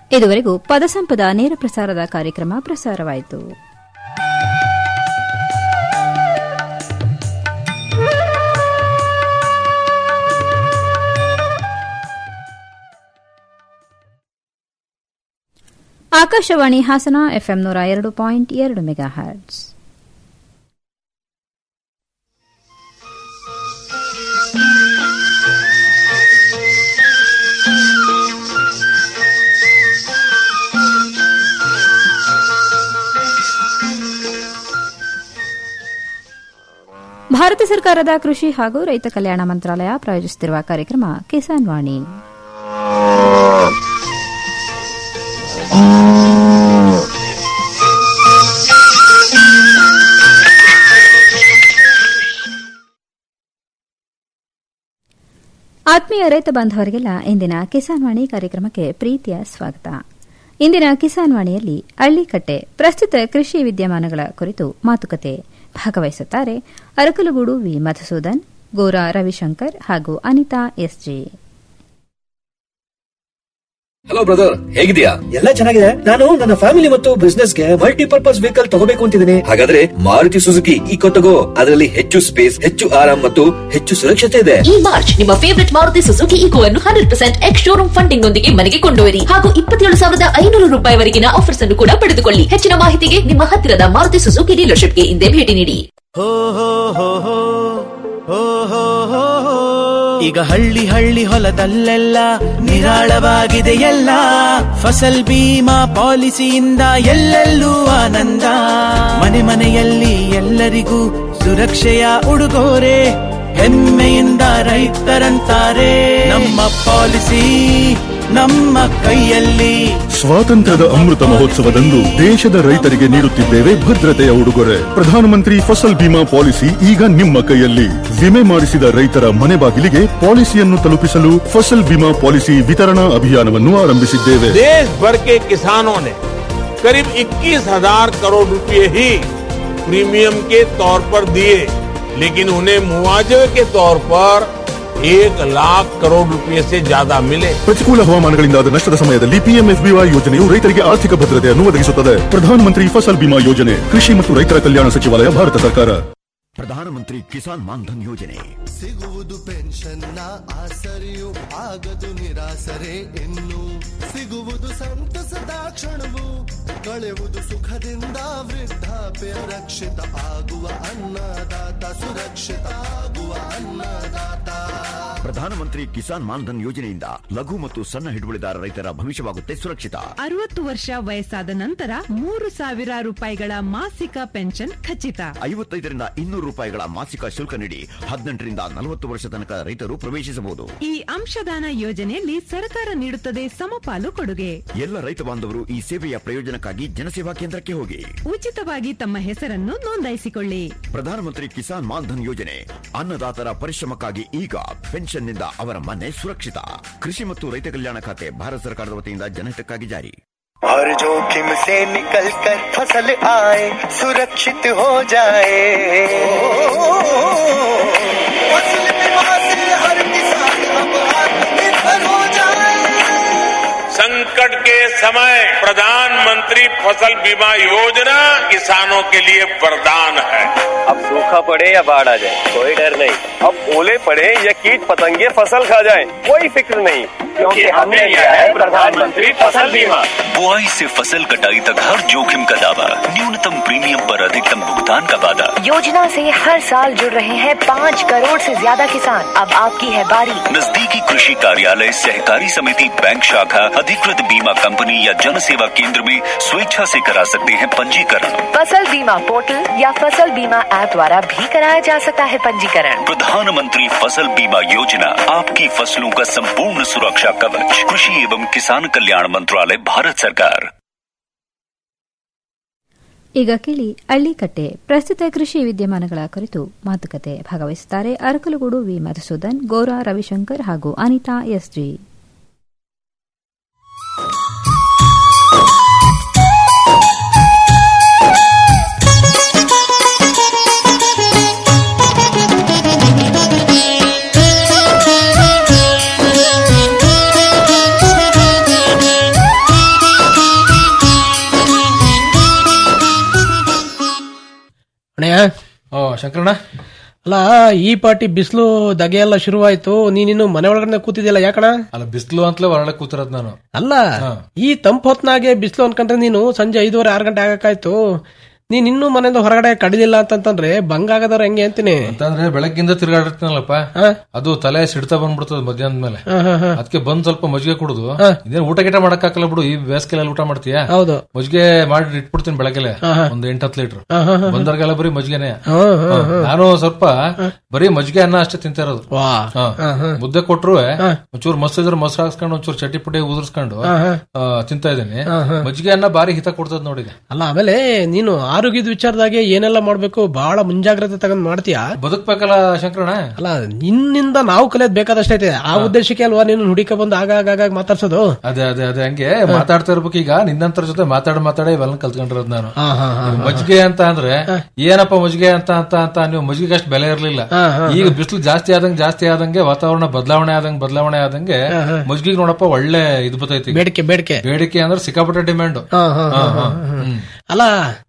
ಇದುವರೆಗೂ ಪದಸಂಪದ ನೇರ ಪ್ರಸಾರದ ಕಾರ್ಯಕ್ರಮ ಪ್ರಸಾರವಾಯಿತು ಆಕಾಶವಾಣಿ ಹಾಸನ ಎಫ್ಎಂ ನೂರ ಎರಡು ಪಾಯಿಂಟ್ ಎರಡು ಮೆಗಾ ಹರ್ಟ್ಸ್ ಭಾರತ ಸರ್ಕಾರದ ಕೃಷಿ ಹಾಗೂ ರೈತ ಕಲ್ಯಾಣ ಮಂತ್ರಾಲಯ ಪ್ರಾಯೋಜಿಸುತ್ತಿರುವ ಕಾರ್ಯಕ್ರಮ ಕಿಸಾನ್ ವಾಣಿ ಆತ್ಮೀಯ ರೈತ ಬಾಂಧವರಿಗೆಲ್ಲ ಇಂದಿನ ಕಿಸಾನ್ ವಾಣಿ ಕಾರ್ಯಕ್ರಮಕ್ಕೆ ಪ್ರೀತಿಯ ಸ್ವಾಗತ ಇಂದಿನ ಕಿಸಾನ್ ವಾಣಿಯಲ್ಲಿ ಹಳ್ಳಿಕಟ್ಟೆ ಪ್ರಸ್ತುತ ಕೃಷಿ ವಿದ್ಯಮಾನಗಳ ಕುರಿತು ಮಾತುಕತೆ ಭಾಗವಹಿಸುತ್ತಾರೆ ಅರಕಲಗೂಡು ವಿ ಮಧುಸೂದನ್ ಗೋರಾ ರವಿಶಂಕರ್ ಹಾಗೂ ಅನಿತಾ ಎಸ್ಜಿ ಹಲೋ ಬ್ರದರ್ ಹೇಗಿದ್ಯಾ ಎಲ್ಲ ಚೆನ್ನಾಗಿದೆ ನಾನು ನನ್ನ ಫ್ಯಾಮಿಲಿ ಮತ್ತು ಬಿಸ್ನೆಸ್ ಗೆ ಮಲ್ಟಿಪರ್ಪಸ್ ವೆಹಿಕಲ್ ತಗೋಬೇಕು ಅಂತಿದ್ದೀನಿ ಹಾಗಾದ್ರೆ ಮಾರುತಿ ಸುಜುಕಿ ಈಕೋ ತಗೋ ಅದರಲ್ಲಿ ಹೆಚ್ಚು ಸ್ಪೇಸ್ ಹೆಚ್ಚು ಆರಾಮ್ ಮತ್ತು ಹೆಚ್ಚು ಸುರಕ್ಷತೆ ಇದೆ ಈ ಮಾರ್ಚ್ ನಿಮ್ಮ ಫೇವರಿಟ್ ಮಾರುತಿ ಸುಜುಕಿ ಈಕೋ ಅನ್ನು hundred percent ex showroom funding ನೊಂದಿಗೆ ಮನೆಗೆ ಕೊಂಡೊಯ್ಯಿರಿ ಹಾಗೂ ಇಪ್ಪತ್ತೇಳು ಸಾವಿರದ ಐನೂರು ರೂಪಾಯಿವರೆಗಿನ ಆಫರ್ಸ್ ಅನ್ನು ಕೂಡ ಪಡೆದುಕೊಳ್ಳಿ ಹೆಚ್ಚಿನ ಮಾಹಿತಿಗೆ ನಿಮ್ಮ ಹತ್ತಿರದ ಮಾರುತಿ ಸುಜುಕಿ ಡೀಲರ್ಶಿಪ್ಗೆ ಹಿಂದೆ ಭೇಟಿ ನೀಡಿ ಹೋ ಹೋ ಹೋ ಹೋ ಹೋ ಹೋ ಹೋ ಹೋ. ಈಗ ಹಳ್ಳಿ ಹಳ್ಳಿ ಹೊಲದಲ್ಲೆಲ್ಲ ನಿರಾಳವಾಗಿದೆ ಎಲ್ಲ ಫಸಲ್ ಬೀಮಾ ಪಾಲಿಸಿಯಿಂದ ಎಲ್ಲೆಲ್ಲೂ ಆನಂದ ಮನೆ ಮನೆಯಲ್ಲಿ ಎಲ್ಲರಿಗೂ ಸುರಕ್ಷೆಯ ಉಡುಗೊರೆ ಹೆಮ್ಮೆಯಿಂದ ರೈತರಂತಾರೆ ನಮ್ಮ ಪಾಲಿಸಿ ನಮ್ಮ ಕೈಯಲ್ಲಿ ಸ್ವಾತಂತ್ರ್ಯದ ಅಮೃತ ಮಹೋತ್ಸವದಂದು ದೇಶದ ರೈತರಿಗೆ ನೀಡುತ್ತಿದ್ದೇವೆ ಭದ್ರತೆಯ ಉಡುಗೊರೆ ಪ್ರಧಾನಮಂತ್ರಿ ಫಸಲ್ ಬಿಮಾ ಪಾಲಿಸಿ ಈಗ ನಿಮ್ಮ ಕೈಯಲ್ಲಿ ವಿಮೆ ಮಾಡಿಸಿದ ರೈತರ ಮನೆ ಬಾಗಿಲಿಗೆ ಪಾಲಿಸಿಯನ್ನು ತಲುಪಿಸಲು ಫಸಲ್ ಬಿಮಾ ಪಾಲಿಸಿ ವಿತರಣಾ ಅಭಿಯಾನವನ್ನು ಆರಂಭಿಸಿದ್ದೇವೆ देश भर के किसानों ने करीब 21,000 करोड़ रुपए ही प्रीमियम के तौर पर दिए लेकिन उन्हें मुआवजे के तौर पर एक लाख करोड़ रुपए से ज्यादा मिले ಪ್ರತಿಕೂಲ ಹವಾಮಾನಗಳಿಂದಾದ ನಷ್ಟದ ಸಮಯದಲ್ಲಿ ಪಿಎಂಎಫ್ಬಿವೈ ಯೋಜನೆಯು ರೈತರಿಗೆ ಆರ್ಥಿಕ ಭದ್ರತೆಯನ್ನು ಒದಗಿಸುತ್ತದೆ ಪ್ರಧಾನಮಂತ್ರಿ ಫಸಲ್ ಬಿಮಾ ಯೋಜನೆ ಕೃಷಿ ಮತ್ತು ರೈತರ ಕಲ್ಯಾಣ ಸಚಿವಾಲಯ ಭಾರತ ಸರ್ಕಾರ ಪ್ರಧಾನಮಂತ್ರಿ ಕಿಸಾನ್ ಮಾನ್ಧನ್ ಯೋಜನೆ ಸಿಗುವುದು ಪೆನ್ಷನ್ನ ಆಸರೆಯು ಆಗದು ನಿರಾಸರೆ ಇನ್ನು ಸಿಗುವುದು ಸಂತಸದ ಕ್ಷಣವು ಕಳೆಯುವುದು ಸುಖದಿಂದ ವೃದ್ಧಾಪ್ಯ ರಕ್ಷಿತ ಆಗುವ ಅನ್ನದಾತ ಸುರಕ್ಷಿತ ಆಗುವ ಅನ್ನದಾತ ಪ್ರಧಾನಮಂತ್ರಿ ಕಿಸಾನ್ ಮಾನ್ಧನ್ ಯೋಜನೆಯಿಂದ ಲಘು ಮತ್ತು ಸಣ್ಣ ಹಿಡುವಳಿದಾರ ರೈತರ ಭವಿಷ್ಯವಾಗುತ್ತೆ ಸುರಕ್ಷಿತ ಅರವತ್ತು ವರ್ಷ ವಯಸ್ಸಾದ ನಂತರ ಮೂರು ಸಾವಿರ ರೂಪಾಯಿಗಳ ಮಾಸಿಕ ಪೆನ್ಷನ್ ಖಚಿತ ಐವತ್ತೈದರಿಂದ ಇನ್ನೂರು ರೂಪಾಯಿಗಳ ಮಾಸಿಕ ಶುಲ್ಕ ನೀಡಿ ಹದಿನೆಂಟರಿಂದ ನಲವತ್ತು ವರ್ಷ ತನಕ ರೈತರು ಪ್ರವೇಶಿಸಬಹುದು ಈ ಅಂಶದಾನ ಯೋಜನೆಯಲ್ಲಿ ಸರ್ಕಾರ ನೀಡುತ್ತದೆ ಸಮಪಾಲು ಕೊಡುಗೆ ಎಲ್ಲ ರೈತ ಬಾಂಧವರು ಈ ಸೇವೆಯ ಪ್ರಯೋಜನಕ್ಕಾಗಿ ಜನಸೇವಾ ಕೇಂದ್ರಕ್ಕೆ ಹೋಗಿ ಉಚಿತವಾಗಿ ತಮ್ಮ ಹೆಸರನ್ನು ನೋಂದಾಯಿಸಿಕೊಳ್ಳಿ ಪ್ರಧಾನಮಂತ್ರಿ ಕಿಸಾನ್ ಮಾನ್ಧನ್ ಯೋಜನೆ ಅನ್ನದಾತರ ಪರಿಶ್ರಮಕ್ಕಾಗಿ ಈಗ ಪೆನ್ಷನ್ನಿಂದ ಅವರ ಮನೆ ಸುರಕ್ಷಿತ ಕೃಷಿ ಮತ್ತು ರೈತ ಕಲ್ಯಾಣ ಖಾತೆ ಭಾರತ ಸರ್ಕಾರದ ವತಿಯಿಂದ ಜನಹಿತಕ್ಕಾಗಿ ಜಾರಿ हर जोखिम से निकल कर फसल आए सुरक्षित हो जाए फसल बीमा से हर किसान अब आत्मनिर्भर हो जाए संकट के समय प्रधानमंत्री फसल बीमा योजना किसानों के लिए वरदान है अब सूखा पड़े या बाढ़ आ जाए कोई डर नहीं अब ओले पड़े या कीट पतंगे फसल खा जाए कोई फिक्र नहीं क्योंकि हमने लिया है प्रधानमंत्री फसल बीमा बुआई से फसल कटाई तक हर जोखिम का दावा न्यूनतम प्रीमियम पर अधिकतम भुगतान का वादा योजना से हर साल जुड़ रहे हैं पाँच करोड़ से ज्यादा किसान अब आपकी है बारी नजदीकी कृषि कार्यालय सहकारी समिति बैंक शाखा अधिकृत बीमा कंपनी या जन सेवा केंद्र में स्वेच्छा से करा सकते हैं पंजीकरण फसल बीमा पोर्टल या फसल बीमा ऐप द्वारा भी कराया जा सकता है पंजीकरण प्रधानमंत्री फसल बीमा योजना आपकी फसलों का संपूर्ण सुरक्षा कवच कृषि एवं किसान कल्याण मंत्रालय भारत सरकार ಈಗ ಕೇಳಿ ಹಳ್ಳಿಕಟ್ಟೆ ಪ್ರಸ್ತುತ ಕೃಷಿ ವಿದ್ಯಮಾನಗಳ ಕುರಿತು ಮಾತುಕತೆ ಭಾಗವಹಿಸುತ್ತಾರೆ ಅರಕಲಗೂಡು ವಿ ಮಧುಸೂದನ್ ಗೋರಾ ರವಿಶಂಕರ್ ಹಾಗೂ ಅನಿತಾ ಎಸ್ಜಿ ಶಂಕರಣ್ಣ ಅಲ್ಲ ಈ ಪಾಟಿ ಬಿಸಿಲು ದಗೆ ಎಲ್ಲ ಶುರುವಾಯ್ತು ನೀನಿನ್ನು ಮನೆ ಒಳಗಡೆ ಕೂತಿದ್ಯಲ್ಲ ಯಾಕಣ ಅಲ್ಲ ಬಿಸಿಲು ಅಂತಲೇ ಹೊರಗಡೆ ಕೂತಿರೋದ್ ನಾನು ಅಲ್ಲ ಈ ತಂಪು ಹೊತ್ನಾಗೆ ಬಿಸಿಲು ಅನ್ಕೊಂಡ್ರೆ ನೀನು ಸಂಜೆ ಐದೂವರೆ ಆರು ಗಂಟೆ ಆಗಕ್ಕಾಯ್ತು ನೀನ್ ಇನ್ನೂ ಮನೆಯಿಂದ ಹೊರಗಡೆ ಕಡಿಲಿಲ್ಲ ಅಂತಂತಂದ್ರೆ ಬಂಗಾಗದವ್ರ ಹೆಂಗೆ ಅಂತೀನಿ ಅಂತಂದ್ರೆ ಬೆಳಗ್ಗಿಂದ ತಿರ್ಗಾಡಿರ್ತೀನಲ್ಲಪ್ಪ ಅದು ತಲೆ ಸಿಡ್ತಾ ಬಂದ್ಬಿಡ್ತದ ಮಧ್ಯಾಹ್ನದ ಮೇಲೆ ಹಾ, ಹಾ, ಹಾ. ಅದಕ್ಕೆ ಬಂದ್ ಸ್ವಲ್ಪ ಮಜ್ಜಿಗೆ ಕುಡುದು ಇದೇನ್ ಊಟ ಗೀಟ ಮಾಡಕ್ಕಾಗಲ್ಲ ಬಿಡು ಈ ಬೇಸಿಗೆಲ್ಲ ಊಟ ಮಾಡ್ತೀಯಾ ಹೌದು ಮಜ್ಜಿಗೆ ಮಾಡಿ ಇಟ್ಬಿಡ್ತೀನಿ ಬೆಳಗ್ಗೆಲೆ ಹಾ, ಹಾ. ಒಂದ್ ಎಂಟ್ ಹತ್ತು ಲೀಟರ್ ಹಾ, ಹಾ, ಹಾ. ಬಂದವ್ರಿಗೆಲ್ಲ ಬರೀ ಮಜ್ಜಿಗೆನೆ ಹಾ, ಹಾ, ಹಾ. ನಾನು ಸ್ವಲ್ಪ ಬರೀ ಮಜ್ಜಿಗೆ ಅನ್ನ ಅಷ್ಟೇ ತಿಂತಾ ಇರೋದು ವಾ ಹಾ. ಹಾ, ಹಾ. ಮುದ್ದೆ ಕೊಟ್ರು ಒಂಚೂರು ಮೊಸರು ಇದ್ರೆ ಮೊಸರು ಹಾಕ್ಸ್ಕೊಂಡು ಒಂಚೂರು ಚಟ್ಟಿ ಪುಡಿ ಉದುರ್ಸ್ಕೊಂಡು ಹಾ, ಹಾ. ಆ, ತಿಂತಾ ಇದ್ದೀನಿ ಹಾ, ಹಾ. ಮಜ್ಜಿಗೆ ಅನ್ನ ಬಾರಿ ಹಿತ ಕೊಡ್ತದ ನೋಡಿ ಅಲ್ಲ ಆಮೇಲೆ ನೀನು ಆರೋಗ್ಯದ ವಿಚಾರದಾಗೆ ಏನೆಲ್ಲ ಮಾಡ್ಬೇಕು ಬಹಳ ಮುಂಜಾಗ್ರತೆ ತಗೊಂಡ್ ಮಾಡ್ತೀಯಾ ಬದುಕ್ಬೇಕಲ್ಲ ಶಂಕರಣ್ಣ ಅಲ್ಲ ನಿನ್ನಿಂದ ನಾವು ಕಲಿಯೋದ್ ಬೇಕಾದಷ್ಟೈತೆ ಆ ಉದ್ದೇಶಕ್ಕೆ ಅಲ್ವಾ ನೀನು ಹುಡುಕ ಬಂದು ಆಗಾಗ ಆಗಾಗ ಮಾತಾಡ್ಸೋದು ಅದೇ ಅದೇ ಅದೇ ಹಂಗೆ ಮಾತಾಡ್ತಾ ಇರ್ಬೇಕು ಈಗ ನಿನ್ನಂತರ ಜೊತೆ ಮಾತಾಡ ಮಾತಾಡ ಇವೆಲ್ಲ ಕಲ್ತ್ಕೊಂಡಿರೋದು ನಾನು ಹಾ, ಹಾ, ಹಾ, ಈಗ ಮಜ್ಜಿಗೆ ಅಂತ ಅಂದ್ರೆ ಏನಪ್ಪ ಮಜ್ಜಿಗೆ ಅಂತ ಅಂತ ಅಂತ ನೀವು ಮಜ್ಜಿಗೆ ಅಷ್ಟು ಬೆಲೆ ಇರ್ಲಿಲ್ಲ ಹಾ, ಹಾ, ಈಗ ಬಿಸಿಲು ಜಾಸ್ತಿ ಆದಂಗೆ ಜಾಸ್ತಿ ಆದಂಗೆ ವಾತಾವರಣ ಬದಲಾವಣೆ ಆದಂಗೆ ಬದಲಾವಣೆ ಆದಂಗೆ ಮಜ್ಜಿಗೆ ನೋಡಪ್ಪ ಒಳ್ಳೆ ಇದು ಬರ್ತೈತಿ ಈಗ. ಬೇಡಿಕೆ ಬೇಡಿಕೆ ಬೇಡಿಕೆ ಅಂದ್ರೆ ಸಿಕ್ಕಾಪಟ್ಟೆ ಡಿಮ್ಯಾಂಡ್ ಹಾ, ಹಾ, ಹಾ, ಹಾ, ಹಾ. ಅಲ್ಲ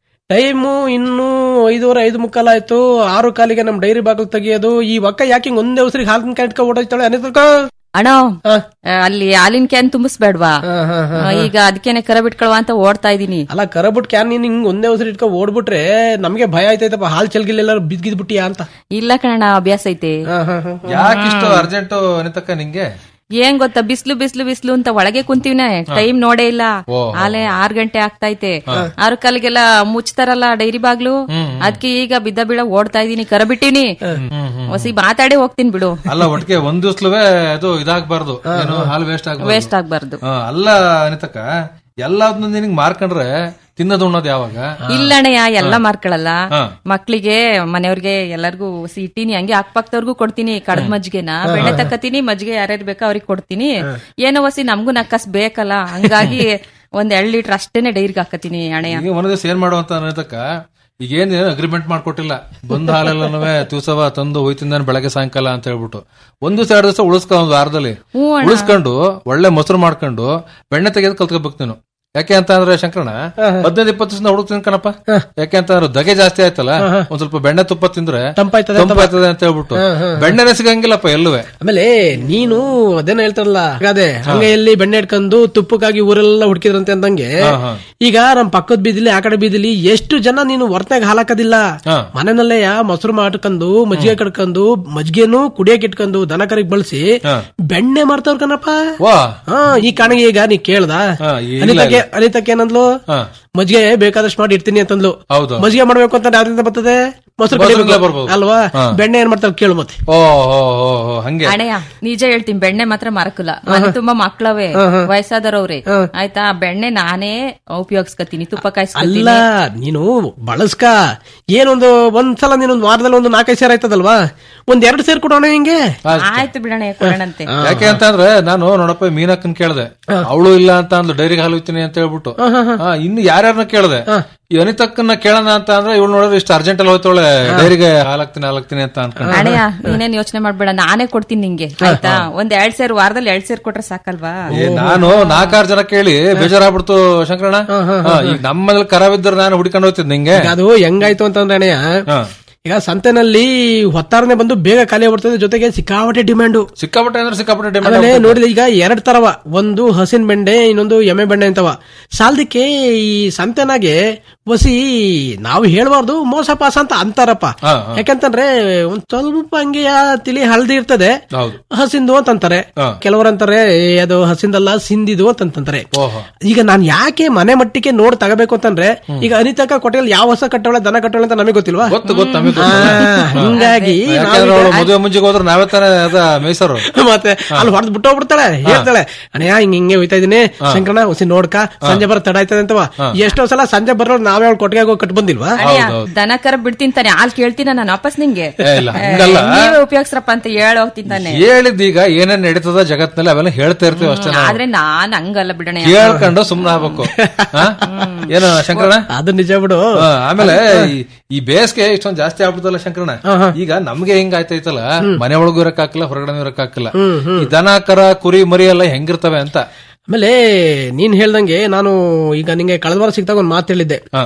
ಟೈಮು ಇನ್ನು ಐದೂವರೆ ಐದು ಮುಕ್ಕಾಲ್ ಆಯ್ತು ಆರು ಕಾಲಿಗೆ ನಮ್ ಡೈರಿ ಬಾಗಿಲು ತೆಗಿಯೋದು ಈ ಒಕ್ಕ ಯಾಕೆ ಹಿಂಗ್ ಒಂದೇ ಉಸಿರಿಗೆ ಹಾಲಿನ ಕಾಯ್ಕ ಓಡೋಯ್ತಾಳೆ ಅನಿತಕ್ಕ ಅಣ್ಣ ಆ, ಅಲ್ಲಿ ಹಾಲಿನ ಕ್ಯಾನ್ ತುಂಬಿಸ್ಬೇಡ್ವಾ ಆ, ಈಗ ಅದಕ್ಕೇನೆ ಕರ ಬಿಟ್ಕೊಳ್ವ ಅಂತ ಓಡ್ತಾ ಇದೀನಿ ಅಲ್ಲ ಕರಬಿಟ್ ಕ್ಯಾನ್ ನೀನ್ ಹಿಂಗ್ ಒಂದೇ ಉಸಿರು ಇಟ್ಕೊ ಓಡ್ಬಿಟ್ರೆ ನಮ್ಗೆ ಭಯ ಆಯ್ತೈತಪ್ಪ ಹಾಲ್ ಚೆಲ್ಗಿಲ್ಲ ಬಿದ್ಗಿದ್ ಬಿಟ್ಟಿಯಾ ಅಂತ ಇಲ್ಲ ಕಣ ಅಭ್ಯಾಸ ಐತೆ ಯಾಕೆ ಇಷ್ಟು ಅರ್ಜೆಂಟ್ ಅನಿತಕ್ಕ ನಿಂಗೆ ಏನ್ ಗೊತ್ತಾ ಬಿಸ್ಲು ಬಿಸ್ಲು ಬಿಸ್ಲು ಅಂತ ಒಳಗೆ ಕುಂತೀವ್ನೆ ಟೈಮ್ ನೋಡೇ ಇಲ್ಲ ಓ. ಆಲೆ ಆರ್ ಗಂಟೆ ಆಗ್ತೈತೆ ಆರು ಕಾಲಿಗೆಲ್ಲ ಮುಚ್ತಾರಲ್ಲ ಡೈರಿ ಬಾಗ್ಲು ಅದಕ್ಕೆ ಈಗ ಬಿದ್ದ ಬೀಳ ಓಡ್ತಾ ಇದೀನಿ ಕರ ಬಿಟ್ಟಿನಿ ಹೊಸಿ ಮಾತಾಡಿ ಹೋಗ್ತೀನಿ ಬಿಡು ಅಲ್ಲ ಒಟ್ಟಿಗೆ ಒಂದ್ ದಿವ್ಸಲುವೆ ಅದು ಇದಾಗಬಾರ್ದು ಏನು ಹಾಲು ವೇಸ್ಟ್ ಆಗ್ಬಾರ್ದು ವೇಸ್ಟ್ ಆಗ್ಬಾರ್ದು ಹಾ, ಅಲ್ಲ ಅನಿತಕ್ಕ ಎಲ್ಲದನ್ನ ನಿನಗ್ ಮಾರ್ಕೊಂಡ್ರೆ ತಿನ್ನೋದು ಉಣ್ಣೋದು ಯಾವಾಗ ಇಲ್ಲಣ್ಣಯ್ಯ ಎಲ್ಲ ಮಾರ್ಕೊಳಲ್ಲ ಹಾ. ಮಕ್ಳಿಗೆ ಮನೆಯವ್ರಿಗೆ ಎಲ್ಲರಿಗೂ ಇಟ್ಟಿನಿ ಹಂಗೆ ಅಕ್ಕಪಕ್ಕದವ್ರಿಗೂ ಕೊಡ್ತೀನಿ ಕಡದ್ ಮಜ್ಜಿಗೆನ ಬೆಣ್ಣೆ ತಕ್ಕತೀನಿ ಮಜ್ಜಿಗೆ ಯಾರ್ಯಾರು ಬೇಕೋ ಅವ್ರಿಗೆ ಕೊಡ್ತೀನಿ ಏನೋ ವಸಿ ನಮ್ಗೂ ನಕ್ಕಸ್ ಬೇಕಲ್ಲ ಹಂಗಾಗಿ ಒಂದ್ ಎರಡ್ ಲೀಟರ್ ಅಷ್ಟೇನೆ ಡೈರಿಗೆ ಹಾಕತೀನಿ ಅಣ್ಣಯ್ಯ ಈಗ ಒಂದ್ ದಿವಸ ಏನ್ ಮಾಡುವಂತ ಅನಿತಕ್ಕ ಈಗ ಏನ್ ಅಗ್ರಿಮೆಂಟ್ ಮಾಡ್ಕೊಟ್ಟಿಲ್ಲ ಬಂದ ಹಾಲೆಲ್ಲನೂ ದಿವಸವ ತಂದು ಹೋಯ್ತಿಂದ ನಾನು ಬೆಳಗ್ಗೆ ಸಾಯಂಕಾಲ ಅಂತ ಹೇಳ್ಬಿಟ್ಟು ಒಂದ್ ದಿವಸ ಎರಡು ದಿವಸ ಉಳಿಸ್ಕೊ ಒಂದ್ ವಾರದಲ್ಲಿ ಹ್ಞೂ ಅಣ್ಣ. ಉಳಿಸ್ಕೊಂಡು ಒಳ್ಳೆ ಮೊಸರು ಮಾಡ್ಕೊಂಡು ಬೆಣ್ಣೆ ತೆಗೆದು ಕಲ್ತ್ಕೋಬೇಕು ನೀನು ಯಾಕೆ ಅಂತ ಅಂದ್ರೆ ಶಂಕರಣ ಹದಿನೈದು ಇಪ್ಪತ್ತು ದಿವಸ ಹುಡುಕ್ ತಿನ್ಕಣಪ್ಪ ಯಾಕೆ ಅಂತ ಅಂದ್ರೆ ದಗೆ ಜಾಸ್ತಿ ಆಯ್ತಲ್ಲ ಒಂದ್ ಸ್ವಲ್ಪ ಬೆಣ್ಣೆ ತುಪ್ಪ ತಿಂದ್ರೆ ತಂಪಾಯ್ತದೆ ಅಂತ ತಂಪಾಯ್ತದೆ ಅಂತ ಹೇಳ್ಬಿಟ್ಟು ಬೆಣ್ಣೆನೆ ಸಿಗಂಗಿಲ್ಲಪ್ಪ ಎಲ್ಲುವೆ ಆಮೇಲೆ ನೀನು ಅದೇನ ಹೇಳ್ತಾರಲ್ಲ ಅದೇ ಹಂಗೆಯಲ್ಲಿ ಬೆಣ್ಣೆ ಇಟ್ಕೊಂಡು ತುಪ್ಪಕ್ಕಾಗಿ ಊರೆಲ್ಲ ಹುಡುಕಿದ್ರಂತೆ ಅಂದಂಗೆ ಹಾ, ಹಾ. ಈಗ ನಮ್ ಪಕ್ಕದ ಬೀದಿಲಿ ಆ ಕಡೆ ಬೀದಿಲಿ ಎಷ್ಟು ಜನ ನೀನು ಹೊರತಾಗ ಹಾಲಾಕದಿಲ್ಲ ಹಾ. ಮನೆಯಲ್ಲೇ ಮೊಸರು ಮಾಡ್ಕೊಂಡು ಮಜ್ಜಿಗೆ ಕಡ್ಕೊಂಡು ಮಜ್ಜಿಗೆನು ಕುಡಿಯಕ್ ಇಟ್ಕೊಂಡು ದನ ಕರಿಗೆ ಬಳಸಿ ಹಾ. ಬೆಣ್ಣೆ ಮಾಡ್ತಾವ್ರ ಕಣಪ್ಪ ವಾ ಹಾ ಈ ಕಾಣಿಗೆ ಈಗ ನೀ ಕೇಳ್ದ ಹಾ, ಇಲ್ಲ, ಅನಿತಕ್ಕೆ ಇಲ್ಲ. ಅನಿತಕ್ಕೆ ಏನಂದ್ಲು ಹಾ. ಮಜ್ಜಿಗೆ ಬೇಕಾದಷ್ಟು ಮಾಡಿ ಇಡ್ತೀನಿ ಅಂತಂದ್ಲು ಹೌದು. ಮಜ್ಜಿಗೆ ಮಾಡ್ಬೇಕು ಅಂತ ಯಾವ್ದಿಂದ ಬರ್ತದೆ ಮೊಸರು ಮೊಸರಿಂದಲೇ ಕಡಿಬೇಕು. ಬರ್ಬೋದು. ಅಲ್ವಾ ಹಾ. ಬೆಣ್ಣೆ ಏನ್ ಮಾಡ್ತಾರೆ ಕೇಳು ಮತ್ತೆ ಓ ಹೋ ಹೋ ಹೋ ಹಂಗೆ ಅಣ್ಣಯ್ಯ ನಿಜ ಹೇಳ್ತೀನಿ ಬೆಣ್ಣೆ ಮಾತ್ರ ಮರಕಲ್ಲ ಮನೆ ತುಂಬಾ ಮಕ್ಳವೆ ವಯಸ್ಸಾದವ್ರವ್ರೆ ಆಯ್ತಾ ಬೆಣ್ಣೆ ನಾನೇ ಉಪಯೋಗಿಸ್ಕತೀನಿ ತುಪ್ಪ ಅಲ್ಲ ಕಾಯಿಸ್ಕೊತೀನಿ ನೀನು ಬಳಸ್ಕ ಏನೊಂದು ಒಂದ್ಸಲ ನೀನೊಂದು ವಾರದಲ್ಲಿ ಒಂದು ನಾಲ್ಕೈದು ಸೇರ್ ಆಯ್ತದಲ್ವಾ ಒಂದ್ ಎರಡು ಸೇರ್ ಕೊಡೋಣ ಹಿಂಗೆ ಆಯ್ತು ಬಿಡಣ ಕೊಡೋಣಂತೆ ಯಾಕೆ ಅಂತ ಅಂದ್ರೆ ನಾನು ನೋಡಪ್ಪ ಮೀನಕ್ಕನ್ ಕೇಳ್ದೆ ಅವಳು ಇಲ್ಲ ಅಂತ ಅಂದ್ಲು ಡೈರಿಗೆ ಹಾಲು ಹೋಗ್ತೀನಿ ಅಂತ ಹೇಳ್ಬಿಟ್ಟು ಹಾ, ಇನ್ನು ಯಾರ್ಯಾರನ್ನ ಕೇಳ್ದೆ ಈ ಅನಿತಕ್ಕನ್ನ ಕೇಳೋಣ ಅಂತ ಅಂದ್ರೆ ಇವಳು ನೋಡಿದ್ರೆ ಇಷ್ಟು ಅರ್ಜೆಂಟ್ ಅಲ್ಲಿ ಹೋಯ್ತವಳೆ ಡೈರಿಗೆ ಹಾಲಾಕ್ತೀನಿ ಹಾಲಾಕ್ತೀನಿ ಅಂತ ಅನ್ಕೊಂಡು ಅಣ್ಣಯ್ಯ ನೀನೇನ್ ಯೋಚನೆ ಮಾಡ್ಬೇಡ ನಾನೇ ಕೊಡ್ತೀನಿ ನಿಂಗೆ ಆಯ್ತಾ ಒಂದ್ ಎರಡ್ ಸೇರ್ ವಾರದಲ್ಲಿ ಎರಡ್ ಸೇರ್ ಕೊಟ್ರೆ ಸಾಕಲ್ವಾ ಏ ನಾನು ನಾಲ್ಕಾರು ಜನ ಕೇಳಿ ಬೇಜಾರಾಗ್ಬಿಡ್ತು ಶಂಕರಣ್ಣ ಹಾ, ಈಗ ನಮ್ಮಲ್ಲಿ ಕರ ಬಿದ್ದರೆ ನಾನು ಹುಡ್ಕೊಂಡು ಹೋಗ್ತಿದ್ ನಿಂಗೆ ಈಗ ಅದು ಹೆಂಗಾಯ್ತು ಅಂತಂದ್ರೆ ಅಣ್ಣಯ್ಯ ಹಾ. ಈಗ ಸಂತೆನಲ್ಲಿ ಹೊತ್ತಾರನೆ ಬಂದು ಬೇಗ ಖಾಲಿ ಆಗ್ಬಿಡ್ತದೆ ಜೊತೆಗೆ ಸಿಕ್ಕಾಪಟ್ಟೆ ಡಿಮ್ಯಾಂಡು ಸಿಕ್ಕಾಪಟ್ಟೆ ಅಂದ್ರೆ ಸಿಕ್ಕಾಪಟ್ಟೆ ಆಮೇಲೆ ಡಿಮ್ಯಾಂಡ್ ನೋಡಿದ್ರೆ ಈಗ ಎರಡ್ ತರವ ಒಂದು ಹಸಿನ ಬೆಂಡೆ ಇನ್ನೊಂದು ಎಮ್ಮೆ ಬೆಂಡೆ ಅಂತವ ಸಾಲದಕ್ಕೆ ಈ ಸಂತೆನಾಗೆ ವಸಿ ನಾವು ಹೇಳ್ಬಾರ್ದು ಮೋಸ ಪಾಸ ಅಂತ ಅಂತಾರಪ್ಪ ಹಾ, ಹಾ. ಯಾಕಂತಂದ್ರೆ ಒಂದ್ ಸ್ವಲ್ಪ ಹಂಗೆ ಆ ತಿಳಿ ಹಳದಿ ಇರ್ತದೆ ಹೌದು ಹಸಿಂದು ಅಂತಂತಾರೆ ಹಾ. ಕೆಲವರು ಅಂತಾರೆ ಏ, ಅದು ಹಸಿಂದಲ್ಲ ಸಿಂದಿದು ಅಂತಂತಾರೆ ಓಹೋ ಈಗ ನಾನ್ ಯಾಕೆ ಮನೆ ಮಟ್ಟಿಗೆ ನೋಡ್ ತಗೋಬೇಕು ಅಂತಂದ್ರೆ ಈಗ ಅನಿತಕ್ಕ ಕೊಟ್ಟೆಲ್ ಯಾವ ಹೊಸ ಕಟ್ಟವಳೆ ದನ ಕಟ್ಟವಳೆ ಅಂತ ನಮಗೆ ಗೊತ್ತಿಲ್ವಾ ಗೊತ್ತು ಗೊತ್ತು ನಮಗೆ ಆ, ಹಿಂಗಾಗಿ ಯಾಕಂದ್ರೆ ಅವಳು ಮದುವೆ ಮುಂಚೆಗೆ ಹೋದ್ರೆ ನಾವೇ ತಾನೇ ಅದ ಮೇಯ್ಸರು ಮತ್ತೆ ಅಲ್ಲಿ ಹೊಡೆದ್ ಬಿಟ್ಟೋಗ್ಬಿಡ್ತಾಳೆ ಹೇಳ್ತಾಳೆ ಅಣ್ಣಯ್ಯ ಹಿಂಗ್ ಹಿಂಗೆ ಹೋಯ್ತಾ ಇದೀನಿ ಶಂಕರಣ ಹೊಸಿ ನೋಡ್ಕ ಸಂಜೆ ಬರ ತಡ ಆಯ್ತದೆ ಅಂತವ ಎಷ್ಟೋ ಸಲ ಸಂಜೆ ಬರೋ ನಾವೇ ಅವ್ಳು ಕೊಟ್ಟಿಗೆ ಹೋಗಿ ಕಟ್ ಬಂದಿಲ್ವಾ ಅಣ್ಣಯ್ಯ ದನ ಕರ ಬಿಡ್ತೀನಿ ತಾನೆ ಹಾಲ್ ಕೇಳ್ತೀನ ನಾನು ವಾಪಸ್ ನಿಂಗೆ ಏ, ಇಲ್ಲ, ಹಂಗಲ್ಲ. ಏ, ನೀವೇ ಉಪಯೋಗಿಸ್ರಪ್ಪ ಅಂತ ಹೇಳಿ ಹೋಗ್ತೀನಿ ತಾನೆ ಹೇಳಿದ್ದೀಗ ಏನೇನ್ ನಡೀತದ ಜಗತ್ನಲ್ಲಿ ಅವೆಲ್ಲ ಹೇಳ್ತಾ ಇರ್ತೀವಿ ಅಷ್ಟೇ ನಾವು ಆದ್ರೆ ನಾನ್ ಹಂಗಲ್ಲ ಬಿಡಣ ಕೇಳ್ಕೊಂಡು ಸುಮ್ನೆ ಆಗ್ಬೇಕು ಹಾ? ಏನು ಶಂಕರಣ ಅದು ನಿಜ ಬಿಡು ಹಾ, ಆಮೇಲೆ ಈ- ಈ ಬೇಸಿಗೆ ಇಷ್ಟೊಂದ್ ಜಾಸ್ತಿ ಆಗ್ಬಿಡ್ತಲ್ಲ ಶಂಕರಣ ಈಗ ನಮ್ಗೆ ಹೆಂಗ್ ಆಯ್ತೈತಲ್ಲ ಮನೆ ಒಳಗೂ ಇರಕ್ ಹಾಕಿಲ್ಲ ಹೊರಗಡೆ ಇರಕ್ ಹಾಕಿಲ್ಲ ಈ ದನ ಕರ ಕುರಿ ಮರಿ ಎಲ್ಲ ಹೆಂಗಿರ್ತವೆ ಅಂತ ಆಮೇಲೆ ನೀನ್ ಹೇಳ್ದಂಗೆ ನಾನು ಈಗ ನಿಂಗೆ ಕಳೆದ ವಾರ ಸಿಕ್ತಾಗ ಒಂದ್ ಮಾತು ಹೇಳಿದ್ದೆ ಹಾ.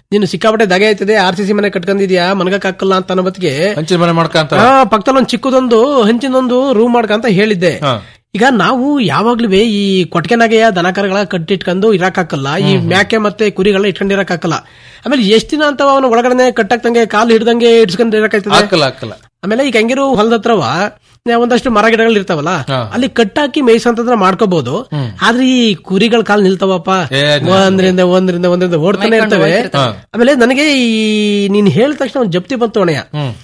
ನೀನು ಸಿಕ್ಕಾಪಟ್ಟೆ ದಗೆ ಆಯ್ತದೆ ಆರ್ ಸಿ ಸಿ ಮನೆ ಕಟ್ಕೊಂಡಿದ್ಯಾ ಮನಗಕ್ ಹಾಕಲ್ಲ ಅಂತ ಅನ್ನೋ ಬತ್ತಿಗೆ ಹಂಚಿನ ಮನೆ ಮಾಡ್ಕಂತ ಆ, ಪಕ್ಕದಲ್ಲಿ ಒಂದು ಚಿಕ್ಕದೊಂದು ಹಂಚಿನೊಂದು ರೂಮ್ ಮಾಡ್ಕಂತ ಹೇಳಿದ್ದೆ ಈಗ ನಾವು ಯಾವಾಗ್ಲೂ ಈ ಕೊಟ್ಟಿಗೆನಾಗೆಯ ದನಕರಗಳ ಕಟ್ಟಿಟ್ಕೊಂಡು ಇರಕ್ಕಾಗಲ್ಲ ಈ ಮ್ಯಾಕೆ ಮತ್ತೆ ಕುರಿಗಳನ್ನ ಇಟ್ಕೊಂಡಿರಕ್ಕಾಗಲ್ಲ ಆಮೇಲೆ ಎಷ್ಟ್ ದಿನ ಅಂತ ಅವನು ಒಳಗಡೆ ಕಟ್ಟಕ್ತಂಗೆ ಕಾಲು ಹಿಡ್ದಂಗೆ ಇಡ್ಸ್ಕೊಂಡು ಇರಕಾಯ್ತದೆ ಹಾಕಲ್ಲ ಹಾಕಲ್ಲ ಆಮೇಲೆ ಈಗ ಹೆಂಗಿರು ಹೊಲದ ಹತ್ರವ ಒಂದಷ್ಟು ಮರ ಗಿಡಗಳು ಇರ್ತಾವಲ್ಲ ಅಲ್ಲಿ ಕಟ್ಟಾಕಿ ಮೇಯ್ಸಂತಂದ್ರ ಮಾಡ್ಕೋಬಹುದು ಆದ್ರೆ ಈ ಕುರಿಗಳ ಕಾಲ್ ನಿಲ್ತಾವಪ್ಪ ಒಂದ್ರಿಂದ ಒಂದ್ರಿಂದ ಒಂದ್ರಿಂದ ಓಡ್ತಾನೆ ಇರ್ತವೆ ಆಮೇಲೆ ನನಗೆ ಈ ನೀನ್ ಹೇಳಿದ ತಕ್ಷಣ ಒಂದು ಜಪ್ತಿ ಬಂತು ಅಣಯ್ಯ